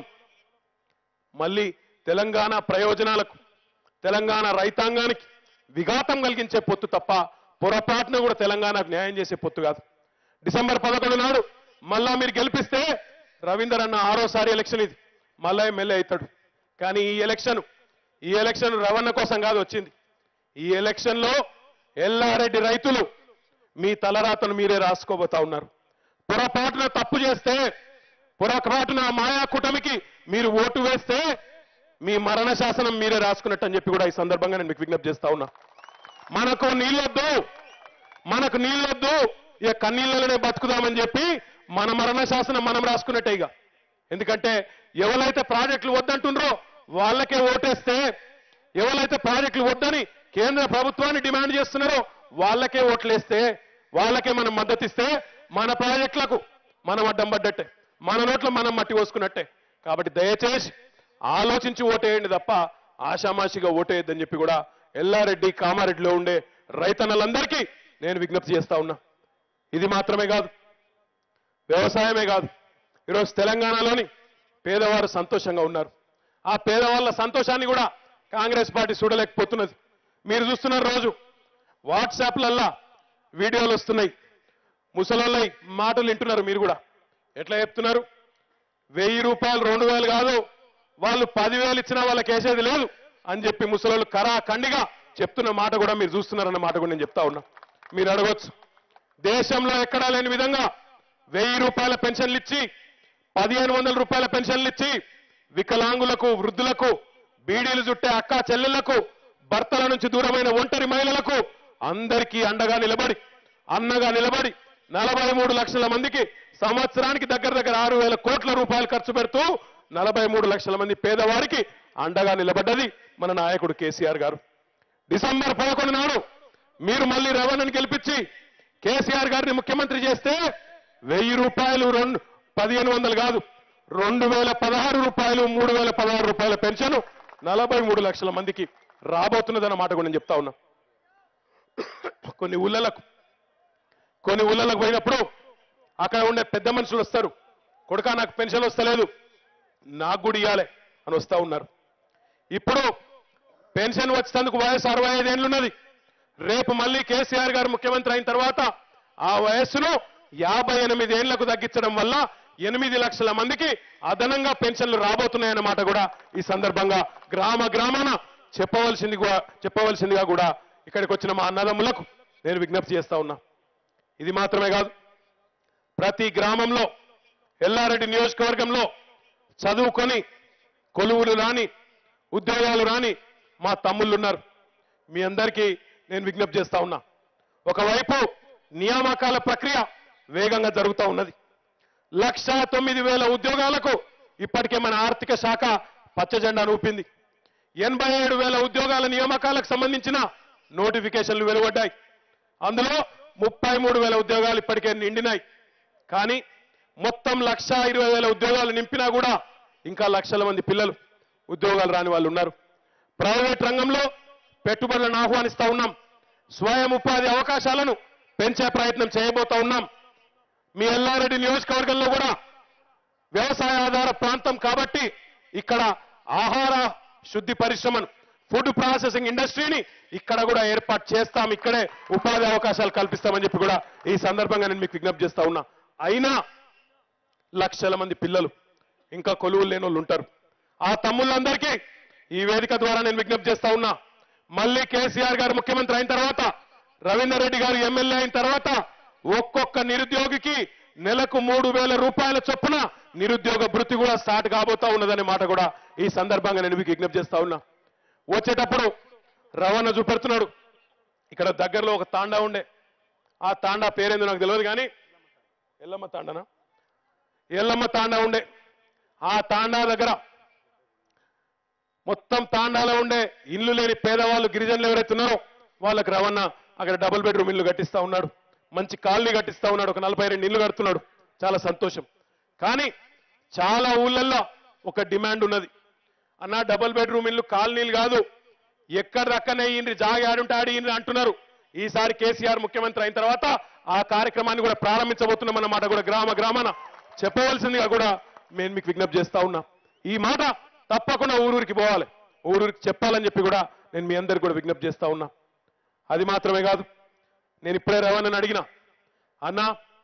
మళ్ళీ తెలంగాణ ప్రయోజనాలకు తెలంగాణ రైతాంగానికి విఘాతం కలిగించే పొత్తు తప్ప పొరపాటున కూడా తెలంగాణకు న్యాయం చేసే పొత్తు కాదు డిసెంబర్ పదకొండు నాడు మళ్ళా మీరు గెలిపిస్తే రవీందర్ అన్న ఆరోసారి ఎలక్షన్ ఇది మళ్ళా ఎమ్మెల్యే అవుతాడు కానీ ఈ ఎలక్షన్ ఈ ఎలక్షన్ రవణ కోసం కాదు వచ్చింది ఈ ఎలక్షన్ లో ఎల్లారెడ్డి రైతులు మీ తలరాతను మీరే రాసుకోబోతా ఉన్నారు పొరపాటున తప్పు చేస్తే పొరపాటున ఆ మాయా కూటమికి మీరు ఓటు వేస్తే మీ మరణ శాసనం మీరే రాసుకున్నట్టు అని చెప్పి కూడా ఈ సందర్భంగా నేను మీకు విజ్ఞప్తి చేస్తా ఉన్నా మనకు నీళ్ళొద్దు మనకు నీళ్ళొద్దు ఇక కన్నీళ్ళలోనే బతుకుదామని చెప్పి మన మరణ శాసనం మనం రాసుకున్నట్టే ఇక ఎందుకంటే ఎవరైతే ప్రాజెక్టులు వద్దంటుండ్రో వాళ్ళకే ఓటేస్తే ఎవరైతే ప్రాజెక్టులు వద్దని కేంద్ర ప్రభుత్వాన్ని డిమాండ్ చేస్తున్నారో వాళ్ళకే ఓట్లేస్తే వాళ్ళకే మనం మద్దతు ఇస్తే మన ప్రాజెక్టులకు మనం అడ్డం పడ్డట్టే మన నోట్లో మనం మట్టి పోసుకున్నట్టే కాబట్టి దయచేసి ఆలోచించి ఓటేయండి తప్ప ఆషామాషిగా ఓటేయద్దని చెప్పి కూడా ఎల్లారెడ్డి కామారెడ్డిలో ఉండే రైతన్నలందరికీ నేను విజ్ఞప్తి చేస్తా ఉన్నా ఇది మాత్రమే కాదు వ్యవసాయమే కాదు ఈరోజు తెలంగాణలోని పేదవారు సంతోషంగా ఉన్నారు ఆ పేదవాళ్ళ సంతోషాన్ని కూడా కాంగ్రెస్ పార్టీ చూడలేకపోతున్నది మీరు చూస్తున్నారు రోజు వాట్సాప్లల్లా వీడియోలు వస్తున్నాయి ముసలోళ్ళై మాటలు వింటున్నారు మీరు కూడా ఎట్లా చెప్తున్నారు వెయ్యి రూపాయలు రెండు వేలు కాదు వాళ్ళు పదివేలు ఇచ్చినా వాళ్ళకి వేసేది లేదు అని చెప్పి ముసలోళ్ళు కరా కండిగా చెప్తున్న మాట కూడా మీరు చూస్తున్నారన్న మాట కూడా నేను చెప్తా ఉన్నా మీరు అడగొచ్చు దేశంలో ఎక్కడా లేని విధంగా వెయ్యి రూపాయల పెన్షన్లు ఇచ్చి పదిహేను వందల రూపాయల పెన్షన్లు ఇచ్చి వికలాంగులకు వృద్ధులకు బీడీలు చుట్టే అక్క చెల్లెళ్లకు భర్తల నుంచి దూరమైన ఒంటరి మహిళలకు అందరికీ అండగా నిలబడి అన్నగా నిలబడి నలభై మూడు లక్షల మందికి సంవత్సరానికి దగ్గర దగ్గర ఆరు వేల కోట్ల రూపాయలు ఖర్చు పెడుతూ నలభై మూడు లక్షల మంది పేదవారికి అండగా నిలబడ్డది మన నాయకుడు కేసీఆర్ గారు డిసెంబర్ పదకొండు నాడు మీరు మళ్ళీ రవాణాని గెలిపించి కేసీఆర్ గారిని ముఖ్యమంత్రి చేస్తే వెయ్యి రూపాయలు రెండు పదిహేను వందలు కాదు రెండు వేల పదహారు రూపాయలు మూడు వేల పదహారు రూపాయల పెన్షన్ నలభై మూడు లక్షల మందికి రాబోతున్నదన్న మాట కూడా నేను చెప్తా ఉన్నా కొన్ని ఊళ్ళలకు కొన్ని ఊళ్ళలకు పోయినప్పుడు అక్కడ ఉండే పెద్ద మనుషులు వస్తారు కొడుకా నాకు పెన్షన్ వస్తలేదు నాకు కూడా ఇవ్వాలి అని వస్తా ఉన్నారు ఇప్పుడు పెన్షన్ వచ్చేందుకు వయసు అరవై ఐదేళ్లున్నది రేపు మళ్ళీ కేసీఆర్ గారు ముఖ్యమంత్రి అయిన తర్వాత ఆ వయస్సును యాభై ఎనిమిది ఏళ్లకు తగ్గించడం వల్ల ఎనిమిది లక్షల మందికి అదనంగా పెన్షన్లు రాబోతున్నాయన్నమాట కూడా ఈ సందర్భంగా గ్రామ గ్రామాన చెప్పవలసింది కూడా- చెప్పవలసిందిగా కూడా ఇక్కడికి వచ్చిన మా అన్నదమ్ములకు నేను విజ్ఞప్తి చేస్తా ఉన్నా ఇది మాత్రమే కాదు ప్రతి గ్రామంలో ఎల్లారెడ్డి నియోజకవర్గంలో చదువుకొని కొలువులు రాని ఉద్యోగాలు రాని మా తమ్ముళ్ళు ఉన్నారు మీ అందరికీ నేను విజ్ఞప్తి చేస్తా ఉన్నా ఒకవైపు నియామకాల ప్రక్రియ వేగంగా జరుగుతూ ఉన్నది లక్ష తొమ్మిది వేల ఉద్యోగాలకు ఇప్పటికే మన ఆర్థిక శాఖ పచ్చ జెండాను ఊపింది ఎనభై ఏడు వేల ఉద్యోగాల నియామకాలకు సంబంధించిన నోటిఫికేషన్లు వెలువడ్డాయి అందులో ముప్పై మూడు వేల ఉద్యోగాలు ఇప్పటికే నిండినాయి కానీ మొత్తం లక్ష ఇరవై వేల ఉద్యోగాలు నింపినా కూడా ఇంకా లక్షల మంది పిల్లలు ఉద్యోగాలు రాని వాళ్ళు ఉన్నారు ప్రైవేట్ రంగంలో పెట్టుబడులను ఆహ్వానిస్తా ఉన్నాం స్వయం ఉపాధి అవకాశాలను పెంచే ప్రయత్నం చేయబోతా ఉన్నాం మీ ఎల్లారెడ్డి నియోజకవర్గంలో కూడా వ్యవసాయ ఆధార ప్రాంతం కాబట్టి ఇక్కడ ఆహార శుద్ధి పరిశ్రమను ఫుడ్ ప్రాసెసింగ్ ఇండస్ట్రీని ఇక్కడ కూడా ఏర్పాటు చేస్తాం ఇక్కడే ఉపాధి అవకాశాలు కల్పిస్తామని చెప్పి కూడా ఈ సందర్భంగా నేను మీకు విజ్ఞప్తి చేస్తా ఉన్నా అయినా లక్షల మంది పిల్లలు ఇంకా కొలువులు లేని వాళ్ళు ఉంటారు ఆ తమ్ముళ్ళందరికీ ఈ వేదిక ద్వారా నేను విజ్ఞప్తి చేస్తా ఉన్నా మళ్ళీ కేసీఆర్ గారు ముఖ్యమంత్రి అయిన తర్వాత రవీందర్ రెడ్డి గారు ఎమ్మెల్యే అయిన తర్వాత ఒక్కొక్క నిరుద్యోగికి నెలకు మూడు వేల రూపాయల చొప్పున నిరుద్యోగ భృతి కూడా స్టార్ట్ కాబోతా ఉన్నదనే మాట కూడా ఈ సందర్భంగా నేను మీకు విజ్ఞప్తి చేస్తా ఉన్నా వచ్చేటప్పుడు రవాణా చూపెడుతున్నాడు ఇక్కడ దగ్గరలో ఒక తాండా ఉండే ఆ తాండా పేరేందో నాకు తెలియదు కానీ ఎల్లమ్మ తాండానా ఎల్లమ్మ తాండా ఉండే ఆ తాండా దగ్గర మొత్తం తాండాలో ఉండే ఇల్లు లేని పేదవాళ్ళు గిరిజనులు ఎవరైతే ఉన్నారో వాళ్ళకి రవణ అక్కడ డబుల్ బెడ్రూమ్ ఇల్లు కట్టిస్తా ఉన్నాడు మంచి కాలనీ కట్టిస్తా ఉన్నాడు ఒక నలభై రెండు ఇల్లు కడుతున్నాడు చాలా సంతోషం కానీ చాలా ఊళ్ళల్లో ఒక డిమాండ్ ఉన్నది అన్న డబుల్ బెడ్రూమ్ ఇల్లు కాలనీలు కాదు ఎక్కడ రక్కనే ఈయన జాగా ఆడుంటే ఆడి ఈయన అంటున్నారు ఈసారి కేసీఆర్ ముఖ్యమంత్రి అయిన తర్వాత ఆ కార్యక్రమాన్ని కూడా ప్రారంభించబోతున్నాం అన్నమాట కూడా గ్రామ గ్రామాన చెప్పవలసిందిగా కూడా నేను మీకు విజ్ఞప్తి చేస్తా ఉన్నా ఈ మాట తప్పకుండా ఊరూరికి పోవాలి ఊరూరికి చెప్పాలని చెప్పి కూడా నేను మీ అందరికి కూడా విజ్ఞప్తి చేస్తా ఉన్నా అది మాత్రమే కాదు నేను ఇప్పుడే రవాణాని అడిగిన అన్నా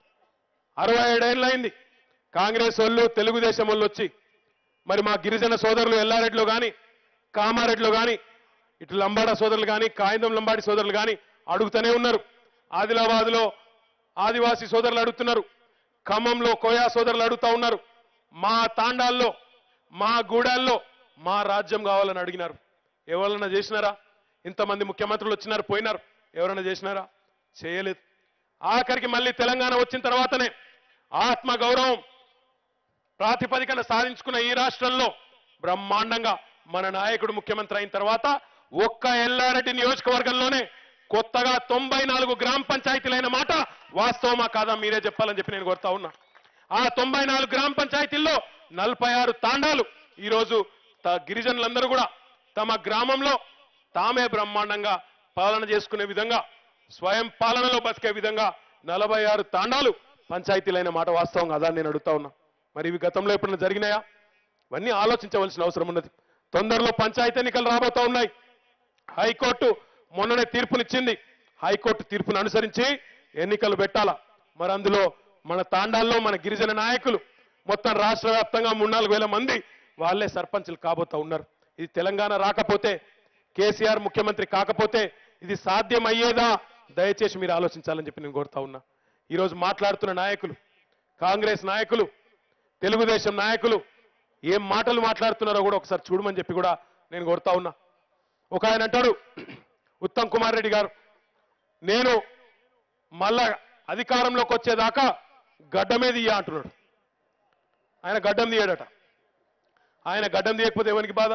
అరవై ఏడేళ్ళు అయింది కాంగ్రెస్ వాళ్ళు తెలుగుదేశం వాళ్ళు వచ్చి మరి మా గిరిజన సోదరులు ఎల్లారెడ్డిలో కానీ కామారెడ్డిలో కానీ ఇటు లంబాడ సోదరులు కానీ కాయిందం లంబాడి సోదరులు కానీ అడుగుతూనే ఉన్నారు ఆదిలాబాద్లో ఆదివాసీ సోదరులు అడుగుతున్నారు ఖమ్మంలో కోయా సోదరులు అడుగుతా ఉన్నారు మా తాండాల్లో మా గూడాల్లో మా రాజ్యం కావాలని అడిగినారు ఎవరన్నా చేసినారా ఇంతమంది ముఖ్యమంత్రులు వచ్చినారు పోయినారు ఎవరైనా చేసినారా చేయలేదు ఆఖరికి మళ్ళీ తెలంగాణ వచ్చిన తర్వాతనే ఆత్మ గౌరవం ప్రాతిపదికన సాధించుకున్న ఈ రాష్ట్రంలో బ్రహ్మాండంగా మన నాయకుడు ముఖ్యమంత్రి అయిన తర్వాత ఒక్క ఎల్లారెడ్డి నియోజకవర్గంలోనే కొత్తగా తొంభై నాలుగు గ్రామ పంచాయతీలైన మాట వాస్తవమా కాదా మీరే చెప్పాలని చెప్పి నేను కోరుతా ఉన్నా ఆ తొంభై నాలుగు గ్రామ పంచాయతీల్లో నలభై ఆరు తాండాలు ఈరోజు త- గిరిజనులందరూ కూడా తమ గ్రామంలో తామే బ్రహ్మాండంగా పాలన చేసుకునే విధంగా స్వయం పాలనలో బతికే విధంగా నలభై ఆరు తాండాలు పంచాయతీలైన మాట వాస్తవం కాదా అని నేను అడుగుతా ఉన్నా మరి ఇవి గతంలో ఎప్పుడైనా జరిగినాయా ఇవన్నీ ఆలోచించవలసిన అవసరం ఉన్నది తొందరలో పంచాయతీ ఎన్నికలు రాబోతా ఉన్నాయి హైకోర్టు మొన్ననే తీర్పునిచ్చింది హైకోర్టు తీర్పును అనుసరించి ఎన్నికలు పెట్టాలా మరి అందులో మన తాండాల్లో మన గిరిజన నాయకులు మొత్తం రాష్ట్ర వ్యాప్తంగా మూడు నాలుగు వేల మంది వాళ్ళే సర్పంచులు కాబోతా ఉన్నారు ఇది తెలంగాణ రాకపోతే కేసీఆర్ ముఖ్యమంత్రి కాకపోతే ఇది సాధ్యమయ్యేదా దయచేసి మీరు ఆలోచించాలని చెప్పి నేను కోరుతా ఉన్నా ఈరోజు మాట్లాడుతున్న నాయకులు కాంగ్రెస్ నాయకులు తెలుగుదేశం నాయకులు ఏం మాటలు మాట్లాడుతున్నారో కూడా ఒకసారి చూడమని చెప్పి కూడా నేను కోరుతా ఉన్నా ఒక ఆయన అంటాడు ఉత్తమ్ కుమార్ రెడ్డి గారు నేను మళ్ళా అధికారంలోకి వచ్చేదాకా గడ్డ మీద ఇయ్య అంటున్నాడు ఆయన గడ్డం తీయడట ఆయన గడ్డం తీయకపోతే ఎవరికి బాధ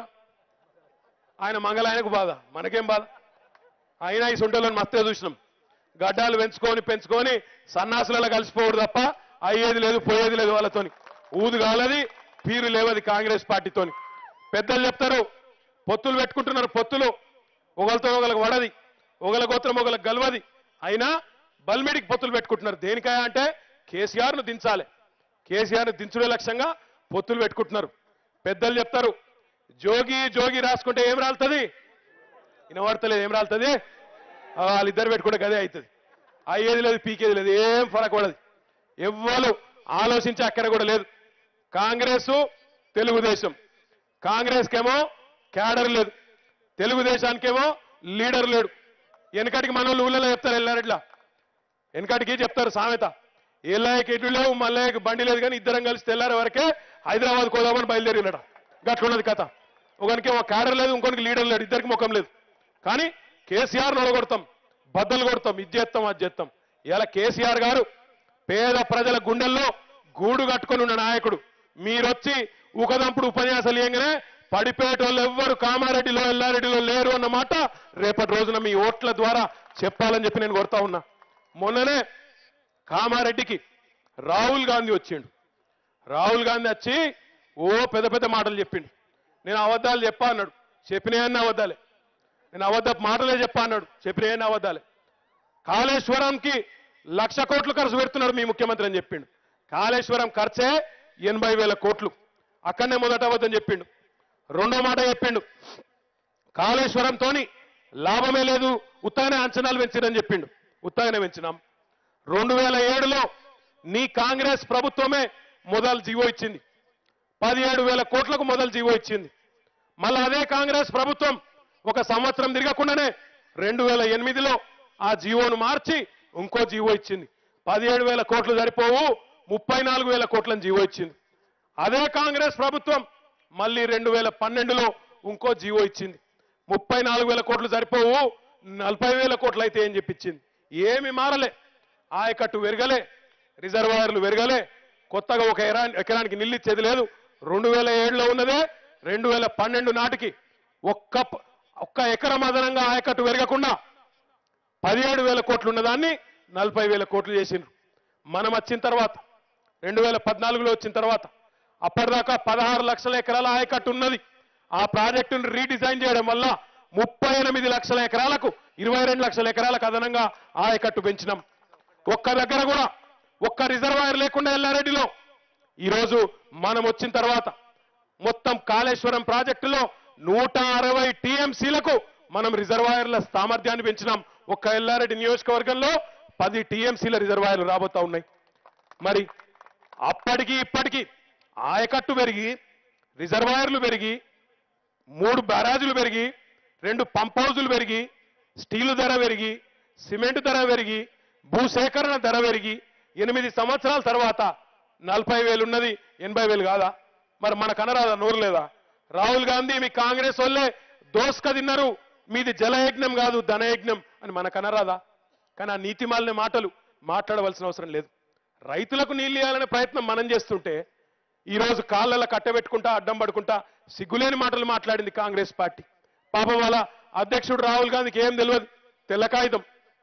ఆయన మంగళ ఆయనకు బాధ మనకేం బాధ అయినా ఈ సుంటలను మస్తే చూసినాం గడ్డాలు పెంచుకొని పెంచుకొని సన్నాసులలో కలిసిపోవడు తప్ప అయ్యేది లేదు పోయేది లేదు వాళ్ళతోని ఊదు కాలది పీరు లేవది కాంగ్రెస్ పార్టీతోని పెద్దలు చెప్తారు పొత్తులు పెట్టుకుంటున్నారు పొత్తులు ఒకరితో ఒకరికి వడది ఒకల గోత్రం ఒకరికి గల్వది అయినా బల్మిడికి పొత్తులు పెట్టుకుంటున్నారు దేనికాయ అంటే కేసీఆర్ను దించాలి కేసీఆర్ను దించుడే లక్ష్యంగా పొత్తులు పెట్టుకుంటున్నారు పెద్దలు చెప్తారు జోగి జోగి రాసుకుంటే ఏం రాలుతుంది వినబడతలేదు ఏం రాలుతుంది ఆ, వాళ్ళిద్దరు పెట్టుకుంటే గదే అవుతుంది అయ్యేది లేదు పీకేది లేదు ఏం ఫరక్ పడదు ఎవ్వరు ఆలోచించే అక్కడ కూడా లేదు కాంగ్రెస్ తెలుగుదేశం కాంగ్రెస్కేమో క్యాడర్ లేదు తెలుగుదేశానికేమో లీడర్ లేడు వెనకటికి మన వాళ్ళు ఊళ్ళలో చెప్తారు ఎల్లారెడ్లా వెనకటికి చెప్తారు సామెత ఏళ్ళకి ఎడ్లు లేవు మల్లయ్యకి బండి లేదు కానీ ఇద్దరం కలిసి తెల్లారే వరకే హైదరాబాద్ కోదామని బయలుదేరినట గట్లున్నది కథ ఒకనికి ఒక క్యాడర్ లేదు ఇంకొనికి లీడర్ లేడు ఇద్దరికి ముఖం లేదు కానీ కేసీఆర్ నొడగొడతాం బద్దలు కొడతాం ఇది చేస్తాం అది చేస్తాం ఇలా కేసీఆర్ గారు పేద ప్రజల గుండెల్లో గూడు కట్టుకొని ఉన్న నాయకుడు మీరొచ్చి ఉకదంపుడు ఉపన్యాసాలు ఏంగానే పడిపోయేటోళ్ళు ఎవ్వరు కామారెడ్డిలో ఎల్లారెడ్డిలో లేరు అన్న మాట రేపటి రోజున మీ ఓట్ల ద్వారా చెప్పాలని చెప్పి నేను కొడతా ఉన్నా మొన్ననే కామారెడ్డికి రాహుల్ గాంధీ వచ్చిండు రాహుల్ గాంధీ వచ్చి ఓ పెద్ద పెద్ద మాటలు చెప్పిండు నేను అబద్ధాలు చెప్పా అన్నాడు చెప్పినాయన్న అబద్ధాలే నేను అబద్ధ మాటలే చెప్పా అన్నాడు చెప్పినాయన్న అబద్ధాలే కాళేశ్వరంకి లక్ష కోట్లు ఖర్చు పెడుతున్నాడు మీ ముఖ్యమంత్రి అని చెప్పిండు కాళేశ్వరం ఖర్చే ఎనభై వేల కోట్లు అక్కడనే మొదట అబద్ధం చెప్పిండు రెండో మాట చెప్పిండు కాళేశ్వరంతోని లాభమే లేదు ఉత్తగానే అంచనాలు పెంచిరని చెప్పిండు ఉత్తగానే పెంచినాం రెండు వేల ఏడులో నీ కాంగ్రెస్ ప్రభుత్వమే మొదలు జీవో ఇచ్చింది పదిహేడు వేల కోట్లకు మొదలు జీవో ఇచ్చింది మళ్ళీ అదే కాంగ్రెస్ ప్రభుత్వం ఒక సంవత్సరం తిరగకుండానే రెండు వేల ఎనిమిదిలో ఆ జీవోను మార్చి ఇంకో జీవో ఇచ్చింది పదిహేడు వేల కోట్లు సరిపోవు ముప్పై నాలుగు వేల కోట్లను జీవో ఇచ్చింది అదే కాంగ్రెస్ ప్రభుత్వం మళ్ళీ రెండు వేల పన్నెండులో ఇంకో జీవో ఇచ్చింది ముప్పై నాలుగు వేల కోట్లు సరిపోవు నలభై వేల కోట్లు అయితే ఏం చెప్పించింది ఏమి మారలే ఆయకట్టు వెరగలే రిజర్వాయర్లు వెరగలే కొత్తగా ఒక ఎరా ఎకరానికి నిల్లిచ్చేది లేదు రెండు వేల ఏడులో ఉన్నదే రెండు వేల పన్నెండు నాటికి ఒక్క ప- ఒక్క ఎకరం అదనంగా ఆయకట్టు వెరగకుండా పదిహేడు వేల కోట్లు ఉన్నదాన్ని నలభై వేల కోట్లు చేసిండ్రు మనం వచ్చిన తర్వాత రెండు వేల పద్నాలుగులో వచ్చిన తర్వాత అప్పటిదాకా పదహారు లక్షల ఎకరాల ఆయకట్టు ఉన్నది ఆ ప్రాజెక్టును రీడిజైన్ చేయడం వల్ల ముప్పై ఎనిమిది లక్షల ఎకరాలకు ఇరవై రెండు లక్షల ఎకరాలకు అదనంగా ఆయకట్టు పెంచినాం ఒక్క దగ్గర కూడా ఒక్క రిజర్వాయర్ లేకుండా ఎల్లారెడ్డిలో ఈరోజు మనం వచ్చిన తర్వాత మొత్తం కాళేశ్వరం ప్రాజెక్టులో నూట అరవై టీఎంసీలకు మనం రిజర్వాయర్ల సామర్థ్యాన్ని పెంచినాం ఒక్క ఎల్లారెడ్డి నియోజకవర్గంలో పది టీఎంసీల రిజర్వాయర్లు రాబోతా ఉన్నాయి మరి అప్పటికి ఇప్పటికి ఆయకట్టు పెరిగి రిజర్వాయర్లు పెరిగి మూడు బ్యారాజులు పెరిగి రెండు పంప్ హౌజులు పెరిగి స్టీలు ధర పెరిగి సిమెంట్ ధర పెరిగి భూసేకరణ ధర పెరిగి ఎనిమిది సంవత్సరాల తర్వాత నలభై వేలు ఉన్నది ఎనభై వేలు కాదా మరి మన కనరాదా నోరు లేదా రాహుల్ గాంధీ మీ కాంగ్రెస్ వాళ్ళే దోసుక తిన్నారు మీది జలయజ్ఞం కాదు ధనయజ్ఞం అని మన కనరాదా కానీ ఆ నీతిమాలిన మాటలు మాట్లాడవలసిన అవసరం లేదు రైతులకు నీళ్ళు ఇవ్వాలనే ప్రయత్నం మనం చేస్తుంటే ఈ రోజు కాళ్ళలో కట్టబెట్టుకుంటా అడ్డం పడుకుంటా సిగ్గులేని మాటలు మాట్లాడింది కాంగ్రెస్ పార్టీ పాపం వాళ్ళ అధ్యక్షుడు రాహుల్ గాంధీకి ఏం తెలియదు తెల్ల కాగితం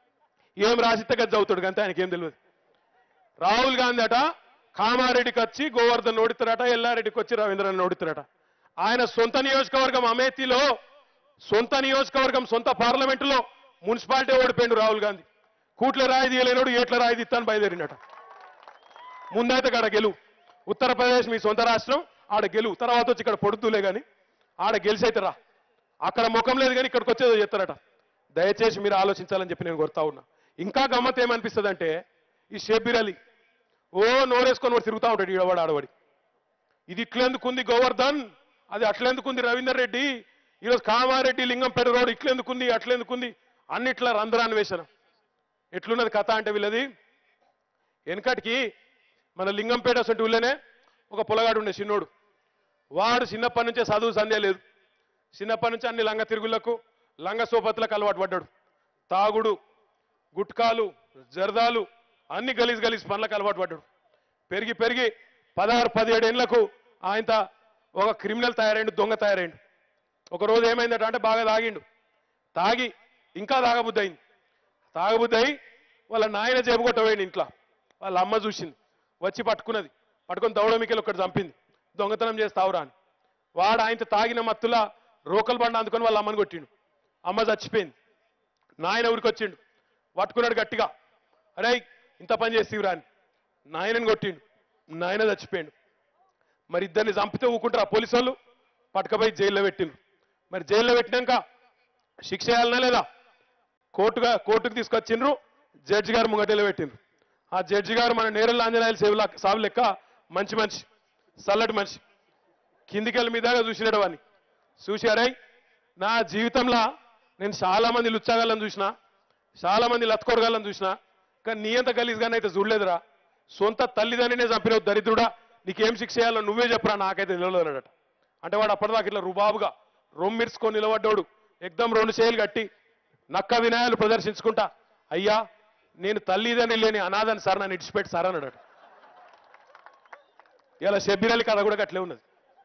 ఏం రాసితే గది చదువుతాడు అంతే ఆయనకి ఏం తెలియదు రాహుల్ గాంధీ అట కామారెడ్డికి వచ్చి గోవర్ధన్ ఓడితారట ఎల్లారెడ్డికి వచ్చి రవీంద్రన్ ఓడితారట ఆయన సొంత నియోజకవర్గం అమేథీలో సొంత నియోజకవర్గం సొంత పార్లమెంటులో మున్సిపాలిటీ ఓడిపోయిండు రాహుల్ గాంధీ కూట్ల రాయి తీయలేనోడు ఏట్ల రాయి తీస్తాను బయలుదేరినట ముందైతే కాడ గెలువు ఉత్తరప్రదేశ్ మీ సొంత రాష్ట్రం ఆడ గెలువు తర్వాత వచ్చి ఇక్కడ పొడుతులే కానీ ఆడ గెలిచైతే రా అక్కడ ముఖం లేదు కానీ ఇక్కడికి వచ్చేదో చెప్తారట దయచేసి మీరు ఆలోచించాలని చెప్పి నేను కోరుతా ఉన్నా ఇంకా గమ్మత్ ఏమనిపిస్తుంది అంటే ఈ షేబీర్ అలీ ఓ నోరేసుకొని వాడు తిరుగుతూ ఉంటాడు ఈడవాడు ఆడవాడి ఇది ఇట్లెందుకుంది గోవర్ధన్ అది అట్లెందుకుంది రవీందర్ రెడ్డి ఈరోజు కామారెడ్డి లింగంపేట రోడ్ ఇట్లెందుకుంది అట్లెందుకుంది అన్నిట్లా రంధ్రాన్వేషణ ఎట్లున్నది కథ అంటే వీళ్ళది వెనకటికి మన లింగంపేట అసలు ఊళ్ళోనే ఒక పొలగాడు ఉండే చిన్నోడు వాడు చిన్నప్పటి నుంచే చదువు సంధ్య లేదు చిన్నప్పటి నుంచి అన్ని లంగ తిరుగులకు లంగ సోపతులకు అలవాటు పడ్డాడు తాగుడు గుట్కాలు జర్దాలు అన్ని గలీజ్ గలీజ్ పనులకు అలవాటు పడ్డాడు పెరిగి పెరిగి పదహారు పదిహేడు ఏళ్లకు ఆయన ఒక క్రిమినల్ తయారైండు దొంగ తయారైండు ఒక రోజు ఏమైందట అంటే బాగా తాగిండు తాగి ఇంకా తాగబుద్ధి అయింది తాగబుద్ధి అయి వాళ్ళ నాయన జేబు కొట్టబోయింది ఇంట్లో వాళ్ళ అమ్మ చూసింది వచ్చి పట్టుకున్నది పట్టుకొని దౌడమికలు ఒకటి చంపింది దొంగతనం చేస్తావురా అని వాడు ఆయనతో తాగిన మత్తులా రోకల్ బండ అందుకొని వాళ్ళ అమ్మని కొట్టిండు అమ్మ చచ్చిపోయింది నాయన ఊరికి వచ్చిండు పట్టుకున్నాడు గట్టిగా అరే ఇంత పని చేస్తీవిరా అని నాయనని కొట్టిండు నాయన చచ్చిపోయిండు మరి ఇద్దరిని చంపితే ఊకుంటారా పోలీసు వాళ్ళు పట్టుకపోయి జైల్లో పెట్టిండ్రు మరి జైల్లో పెట్టినాక శిక్ష వేయాలనా లేదా కోర్టుగా కోర్టుకు తీసుకొచ్చిండ్రు జడ్జి గారు ముంగటలో పెట్టిండ్రు ఆ జడ్జి గారు మన నేరల్ ఆంజనేయుల సేవల సాగు లెక్క మంచి మనిషి చల్లటి మనిషి కిందికెళ్ళి మీదాగా చూసినాడు వాడిని చూశారై నా జీవితంలో నేను చాలా మంది లుచ్చాగాళ్ళని చూసిన చాలా మంది లత్కొరగాళ్ళని చూసిన కానీ నీ అంత గలీజ్గానే అయితే చూడలేదురా సొంత తల్లిదండ్రినే చంపినావు దరిద్రుడా నీకేం శిక్ష చేయాలో నువ్వే చెప్పరా నాకైతే తెలియదు అన్నాడట అంటే వాడు అప్పటిదాకా ఇట్లా రుబాబుగా రొమ్మిర్చుకొని నిలబడ్డాడు ఎగ్దం రెండు చేతులు కట్టి నక్క వినాయాలు ప్రదర్శించుకుంటా అయ్యా నేను తల్లిదండ్రి లేని అనాథని సార్ నన్ను ఇడిచిపెట్టి సార్ అన్నాడట ఇలా షబ్బీరలి కథ కూడా అట్లే ఉన్నది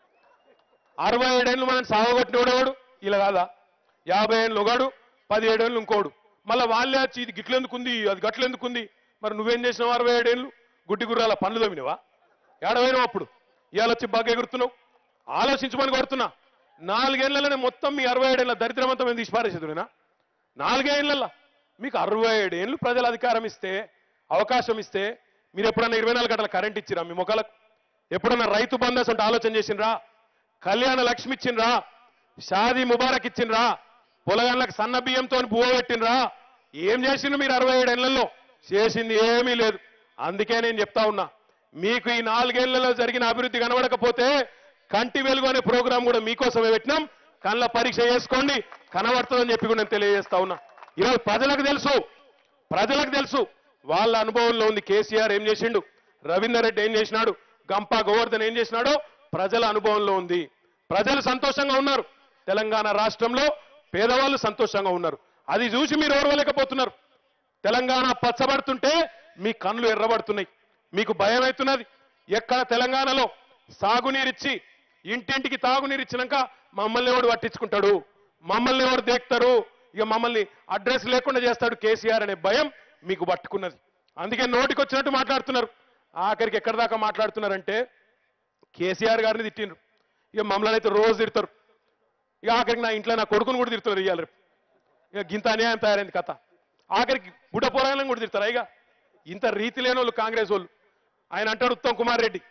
అరవై ఏడేళ్ళు మనం సాగొట్టినోడేవాడు ఇలా కాదా యాభై ఏళ్ళు ఒకడు పదిహేడేళ్ళు ఇంకోడు మళ్ళీ వాళ్ళే వచ్చి ఇది గిట్లెందుకుంది అది గట్లెందుకుంది మరి నువ్వేం చేసినావు అరవై ఏడేళ్ళు గుడ్డి గుర్రాల పనులు తోమినవా ఏడవైనావు అప్పుడు ఇవాళ వచ్చి బాగా ఎగురుతున్నావు ఆలోచించమని కొడుతున్నా నాలుగేళ్లలోనే మొత్తం మీ అరవై ఏడేళ్ళ దరిద్రం అంతా మేము తీసి పారేసేదునేనా నాలుగేళ్లలో మీకు అరవై ఏడేళ్ళు ప్రజలు అధికారం ఇస్తే అవకాశం ఇస్తే మీరు ఎప్పుడన్నా ఇరవై నాలుగు గంటల కరెంట్ ఇచ్చిరా మీ మొక్కలకు ఎప్పుడన్నా రైతు బంధస్ అంటే ఆలోచన చేసిండ్రా కళ్యాణ లక్ష్మి ఇచ్చిండ్రా షాదీ ముబారక్ ఇచ్చిండ్రా పొలగాళ్ళకి సన్న బియ్యంతో బువ్వ పెట్టిండ్రా ఏం చేసిండ్రు మీరు అరవై ఏడేళ్లలో చేసింది ఏమీ లేదు అందుకే నేను చెప్తా ఉన్నా మీకు ఈ నాలుగేళ్లలో జరిగిన అభివృద్ధి కనబడకపోతే కంటి వెలుగు అనే ప్రోగ్రాం కూడా మీకోసమే పెట్టినాం కళ్ళ పరీక్ష చేసుకోండి కనబడుతుందని చెప్పి కూడా నేను తెలియజేస్తా ఉన్నా ఈరోజు ప్రజలకు తెలుసు ప్రజలకు తెలుసు వాళ్ళ అనుభవంలో ఉంది కేసీఆర్ ఏం చేసిండు రవీందర్ రెడ్డి ఏం చేసినాడు గంపా గోవర్ధన్ ఏం చేసినాడో ప్రజల అనుభవంలో ఉంది ప్రజలు సంతోషంగా ఉన్నారు తెలంగాణ రాష్ట్రంలో పేదవాళ్ళు సంతోషంగా ఉన్నారు అది చూసి మీరు ఓర్వలేకపోతున్నారు తెలంగాణ పచ్చబడుతుంటే మీ కళ్ళు ఎర్రబడుతున్నాయి మీకు భయం అవుతున్నది ఎక్కడ తెలంగాణలో సాగునీరిచ్చి ఇంటింటికి తాగునీరు ఇచ్చినాక మమ్మల్ని ఎవడు పట్టించుకుంటాడు మమ్మల్ని ఎవడు దేక్తారు ఇక మమ్మల్ని అడ్రస్ లేకుండా చేస్తాడు కేసీఆర్ అనే భయం మీకు పట్టుకున్నది అందుకే నోటికి వచ్చినట్టు మాట్లాడుతున్నారు ఆఖరికి ఎక్కడి దాకా మాట్లాడుతున్నారంటే కేసీఆర్ గారిని తిట్టిండ్రు ఇక మమ్మల్ని అయితే రోజు తిడతారు ఇక ఆఖరికి నా ఇంట్లో నా కొడుకుని కూడా తిడతారు ఇవాళ రేపు ఇక గింత అన్యాయం తయారైంది కథ ఆఖరికి బుడ్డ పోరాలను కూడా తిడతారు ఇక ఇంత రీతి లేని వాళ్ళు కాంగ్రెస్ వాళ్ళు ఆయన అంటాడు ఉత్తమ్ కుమార్ రెడ్డి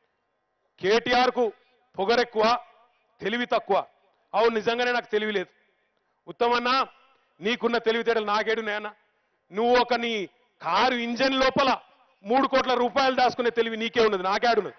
కేటీఆర్ కు పొగరెక్కువ తెలివి తక్కువ అవును నిజంగానే నాకు తెలివి లేదు ఉత్తమన్న నీకున్న తెలివితేటలు నాకేడు నేనా నువ్వు ఒక నీ కారు ఇంజన్ లోపల మూడు కోట్ల రూపాయలు దాచుకునే తెలివి నీకే ఉన్నది నాకేడున్నది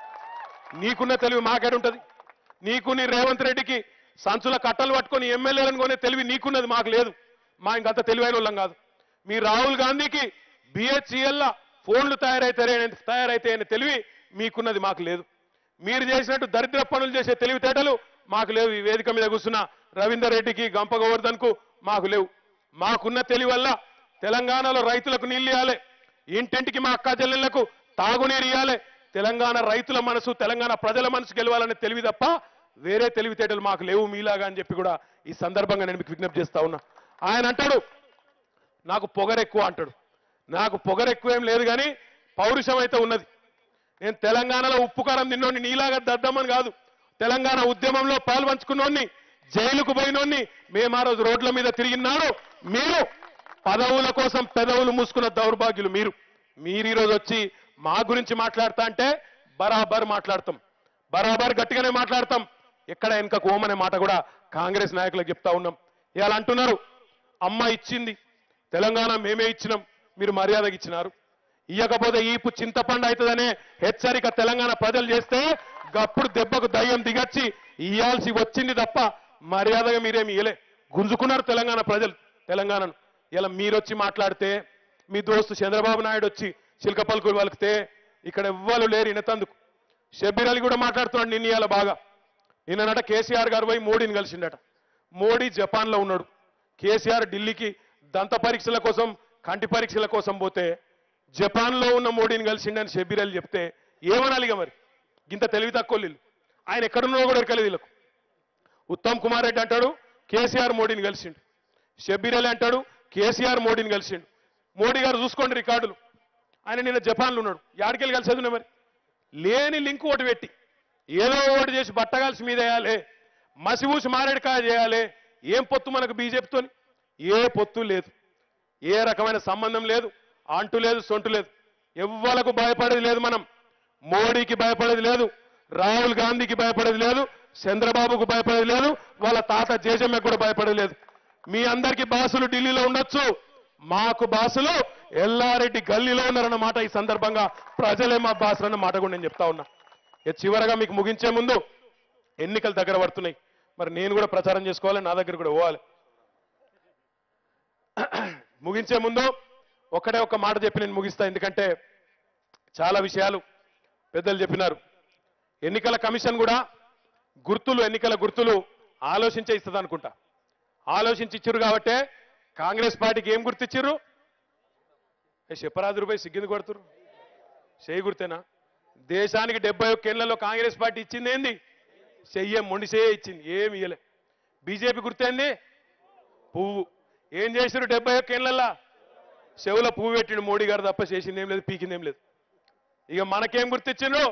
నీకున్న తెలివి మాకేడుంటది నీకు నీ రేవంత్ రెడ్డికి సంచుల కట్టలు పట్టుకొని ఎమ్మెల్యేలను కొనే తెలివి నీకున్నది మాకు లేదు మా ఇంకంత తెలివైన వాళ్ళం కాదు మీ రాహుల్ గాంధీకి బిహెచ్ఈఎల్ ఫోన్లు తయారైతే తయారైతే అనే తెలివి మీకున్నది మాకు లేదు మీరు చేసినట్టు దరిద్ర పనులు చేసే తెలివితేటలు మాకు లేవు ఈ వేదిక మీద కూర్చున్న రవీందర్ రెడ్డికి గంప గోవర్ధన్ కు మాకు లేవు మాకున్న తెలివి వల్ల తెలంగాణలో రైతులకు నీళ్లు ఇవ్వాలి ఇంటింటికి మా అక్క చెల్లెళ్లకు తాగునీరు ఇవ్వాలి తెలంగాణ రైతుల మనసు తెలంగాణ ప్రజల మనసు గెలవాలనే తెలివి తప్ప వేరే తెలివితేటలు మాకు లేవు మీలాగా అని చెప్పి కూడా ఈ సందర్భంగా నేను మీకు విజ్ఞప్తి చేస్తా ఉన్నా ఆయన అంటాడు నాకు పొగరెక్కువ అంటాడు నాకు పొగరెక్కువ ఏం లేదు కానీ పౌరుషం అయితే ఉన్నది నేను తెలంగాణలో ఉప్పు కారం తిన్నోని నీలాగా దద్దామని కాదు తెలంగాణ ఉద్యమంలో పాల్పంచుకున్నోన్ని జైలుకు పోయినోన్ని మేము ఆ రోజు రోడ్ల మీద తిరిగినాడు మీరు పదవుల కోసం పెదవులు మూసుకున్న దౌర్భాగ్యులు మీరు మీరు ఈరోజు వచ్చి మా గురించి మాట్లాడతా అంటే బరాబర్ మాట్లాడతాం బరాబర్ గట్టిగానే మాట్లాడతాం ఎక్కడ వెనక కోమనే మాట కూడా కాంగ్రెస్ నాయకులకు చెప్తా ఉన్నాం ఇవాళ అంటున్నారు అమ్మ ఇచ్చింది తెలంగాణ మేమే ఇచ్చినాం మీరు మర్యాదగా ఇచ్చినారు ఇయ్యకపోతే ఈపు చింతపండు అవుతుందనే హెచ్చరిక తెలంగాణ ప్రజలు చేస్తే గప్పుడు దెబ్బకు దయ్యం దిగచ్చి ఇయ్యాల్సి వచ్చింది తప్ప మర్యాదగా మీరేమి ఇయ్యలే గుంజుకున్నారు తెలంగాణ ప్రజలు తెలంగాణను ఇలా మీరొచ్చి మాట్లాడితే మీ దోస్తు చంద్రబాబు నాయుడు వచ్చి చిలక పలుకులు వలికితే ఇక్కడ ఎవ్వరు లేరు ఇనతందుకు షబ్బీర్ అలీ కూడా మాట్లాడుతున్నాడు నిన్న ఇవాళ బాగా నిన్ననట కేసీఆర్ గారు పోయి మోడీని కలిసిండట మోడీ జపాన్లో ఉన్నాడు కేసీఆర్ ఢిల్లీకి దంత పరీక్షల కోసం కంటి పరీక్షల కోసం పోతే జపాన్లో ఉన్న మోడీని కలిసిండని షబ్బీర్ అలీ చెప్తే ఏమనాలిగా మరి ఇంత తెలివి తక్కువ వీళ్ళు. ఆయన ఎక్కడున్నారో కూడా ఎరకలేదు వీళ్ళకు ఉత్తమ్ కుమార్ రెడ్డి అంటాడు కేసీఆర్ మోడీని కలిసిండు షబ్బీర్ అలీ అంటాడు కేసీఆర్ మోడీని కలిసిండు మోడీ గారు చూసుకోండి రికార్డులు ఆయన నిన్న జపాన్లో ఉన్నాడు యాడికెళ్ళి కలిసేది ఉన్నాయి మరి లేని లింక్ ఒకటి పెట్టి ఏదో ఒకటి చేసి బట్టగాల్సి మీద వేయాలి మసిబూసి మారేడుకాయ చేయాలి ఏం పొత్తు మనకు బీజేపీతోని ఏ పొత్తు లేదు ఏ రకమైన సంబంధం లేదు అంటు లేదు సొంటు లేదు ఎవ్వలకు భయపడేది లేదు మనం మోడీకి భయపడేది లేదు రాహుల్ గాంధీకి భయపడేది లేదు చంద్రబాబుకు భయపడేది లేదు వాళ్ళ తాత జేజమ్మకు కూడా భయపడేది లేదు మీ అందరికీ బాసులు ఢిల్లీలో ఉండొచ్చు మాకు బాసులు ఎల్లారెడ్డి గల్లీలో ఉన్నారన్నమాట ఈ సందర్భంగా ప్రజలే మా బాసులు అన్న మాట కూడా నేను చెప్తా ఉన్నా ఇక చివరగా మీకు ముగించే ముందు ఎన్నికలు దగ్గర పడుతున్నాయి మరి నేను కూడా ప్రచారం చేసుకోవాలి నా దగ్గర కూడా పోవాలి ముగించే ముందు ఒకటే ఒక మాట చెప్పి నేను ముగిస్తా ఎందుకంటే చాలా విషయాలు పెద్దలు చెప్పినారు ఎన్నికల కమిషన్ కూడా గుర్తులు ఎన్నికల గుర్తులు ఆలోచించే ఇస్తుంది అనుకుంటా ఆలోచించి ఇచ్చిర్రు కాబట్టే కాంగ్రెస్ పార్టీకి ఏం గుర్తిచ్చిర్రు ఏ చెప్పరాదు రూపాయి సిగ్గింది కొడుతురు చేయి గుర్తేనా దేశానికి డెబ్బై ఒక్క ఏళ్లలో కాంగ్రెస్ పార్టీ ఇచ్చింది ఏంది చెయ్యే మొండి చెయ్యే ఇచ్చింది ఏమి ఇయ్యలే బీజేపీ గుర్తేంది పువ్వు ఏం చేసిరు డెబ్బై ఒక్క ఏళ్లలో చెవుల పువ్వు పెట్టిండు మోడీ గారు తప్ప చేసింది ఏం లేదు పీకింది ఏం లేదు ఇక మనకేం గుర్తిచ్చిండ్రు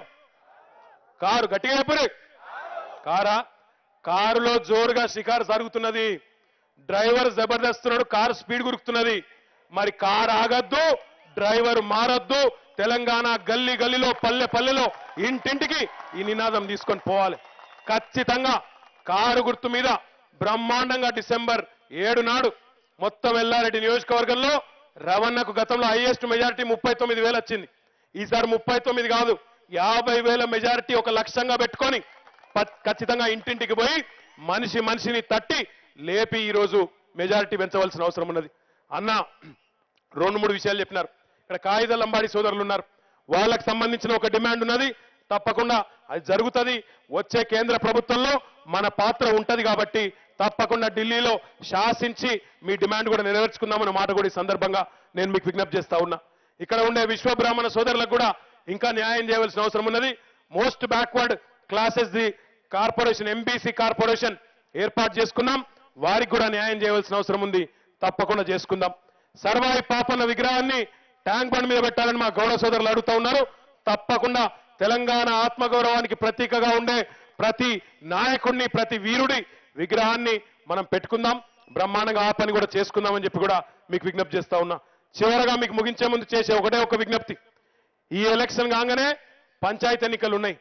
కారు గట్టిగా చెప్పురు కారా కారులో జోరుగా షికారు జరుగుతున్నది డ్రైవర్ జబర్దస్తున్నాడు కారు స్పీడ్ గురుకుతున్నది మరి కారు ఆగద్దు డ్రైవర్ మారద్దు తెలంగాణ గల్లీ గల్లీలో పల్లె పల్లెలో ఇంటింటికి ఈ నినాదం తీసుకొని పోవాలి ఖచ్చితంగా కారు గుర్తు మీద బ్రహ్మాండంగా డిసెంబర్ ఏడు నాడు మొత్తం ఎల్లారెడ్డి నియోజకవర్గంలో రవణకు గతంలో హైయెస్ట్ మెజారిటీ ముప్పై తొమ్మిది వేలు వచ్చింది ఈసారి ముప్పై తొమ్మిది కాదు యాభై వేల మెజారిటీ ఒక లక్ష్యంగా పెట్టుకొని ప- ఖచ్చితంగా ఇంటింటికి పోయి మనిషి మనిషిని తట్టి లేపి ఈరోజు మెజారిటీ పెంచవలసిన అవసరం ఉన్నది అన్న రెండు మూడు విషయాలు చెప్పినారు ఇక్కడ కాగిత లంబాడి సోదరులు ఉన్నారు వాళ్ళకి సంబంధించిన ఒక డిమాండ్ ఉన్నది తప్పకుండా అది జరుగుతుంది వచ్చే కేంద్ర ప్రభుత్వంలో మన పాత్ర ఉంటది కాబట్టి తప్పకుండా ఢిల్లీలో శాసించి మీ డిమాండ్ కూడా నెరవేర్చుకుందామన్న మాట కూడా ఈ సందర్భంగా నేను మీకు విజ్ఞప్తి చేస్తా ఉన్నా ఇక్కడ ఉండే విశ్వబ్రాహ్మణ సోదరులకు కూడా ఇంకా న్యాయం చేయవలసిన అవసరం ఉన్నది most backward classes the corporation MBC corporation ఏర్పాటు చేసుకున్నాం వారికి కూడా న్యాయం చేయవలసిన అవసరం ఉంది తప్పకుండా చేసుకుందాం సర్వాయి పాపన్న విగ్రహాన్ని ట్యాంక్ బండ్ మీద పెట్టాలని మా గౌరవ సోదరులు అడుగుతా ఉన్నారు తప్పకుండా తెలంగాణ ఆత్మగౌరవానికి ప్రతీకగా ఉండే ప్రతి నాయకుడిని ప్రతి వీరుడి విగ్రహాన్ని మనం పెట్టుకుందాం బ్రహ్మాండంగా ఆ పని కూడా చేసుకుందామని చెప్పి కూడా మీకు విజ్ఞప్తి చేస్తా ఉన్నా చివరగా మీకు ముగించే ముందు చేసే ఒకటే ఒక విజ్ఞప్తి ఈ ఎలక్షన్ కాగానే పంచాయతీ ఎన్నికలు ఉన్నాయి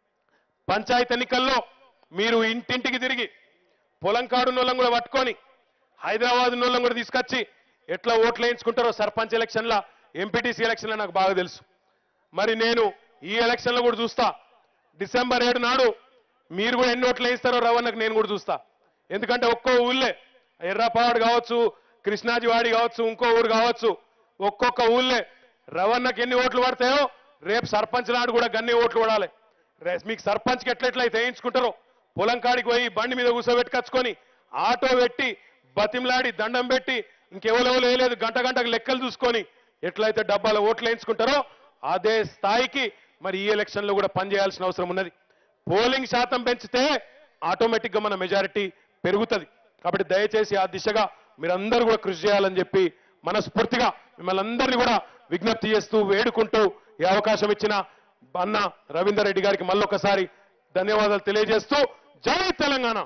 పంచాయతీ ఎన్నికల్లో మీరు ఇంటింటికి తిరిగి పొలం కాడు నోళ్ళం కూడా పట్టుకొని హైదరాబాద్ నోళ్ళం కూడా తీసుకొచ్చి ఎట్లా ఓట్లు వేయించుకుంటారో సర్పంచ్ ఎలక్షన్ల ఎంపీటీసీ ఎలక్షన్ల నాకు బాగా తెలుసు మరి నేను ఈ ఎలక్షన్లో కూడా చూస్తా డిసెంబర్ ఏడు నాడు మీరు కూడా ఎన్ని ఓట్లు వేయిస్తారో రవణకు నేను కూడా చూస్తా ఎందుకంటే ఒక్కో ఊళ్ళే ఎర్రపాడు కావచ్చు కృష్ణాజివాడి కావచ్చు ఇంకో ఊరు కావచ్చు ఒక్కొక్క ఊళ్ళే రవణకు ఎన్ని ఓట్లు పడతాయో రేపు సర్పంచ్ నాడు కూడా గన్ని ఓట్లు పడాలి రే- మీకు సర్పంచ్కి ఎట్లెట్లయితే వేయించుకుంటారో పొలం కాడికి పోయి బండి మీద కూర్చోబెట్టుకొచ్చుకొని ఆటో పెట్టి బతిమలాడి దండం పెట్టి ఇంకెవరెవరు వేయలేదు గంట గంటకు లెక్కలు చూసుకొని ఎట్లయితే డబ్బాలో ఓట్లు వేయించుకుంటారో అదే స్థాయికి మరి ఈ ఎలక్షన్లో కూడా పనిచేయాల్సిన అవసరం ఉన్నది పోలింగ్ శాతం పెంచితే ఆటోమేటిక్ గా మన మెజారిటీ పెరుగుతుంది కాబట్టి దయచేసి ఆ దిశగా మీరందరూ కూడా కృషి చేయాలని చెప్పి మనస్ఫూర్తిగా మిమ్మల్ని అందరినీ కూడా విజ్ఞప్తి చేస్తూ వేడుకుంటూ ఈ అవకాశం ఇచ్చిన అన్న రవీందర్ రెడ్డి గారికి మళ్ళొకసారి ధన్యవాదాలు తెలియజేస్తూ జై తెలంగాణ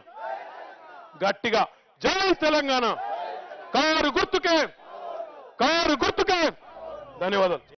గట్టిగా జై తెలంగాణ కారు గుర్తుకే కారు గుర్తుకే ధన్యవాదాలు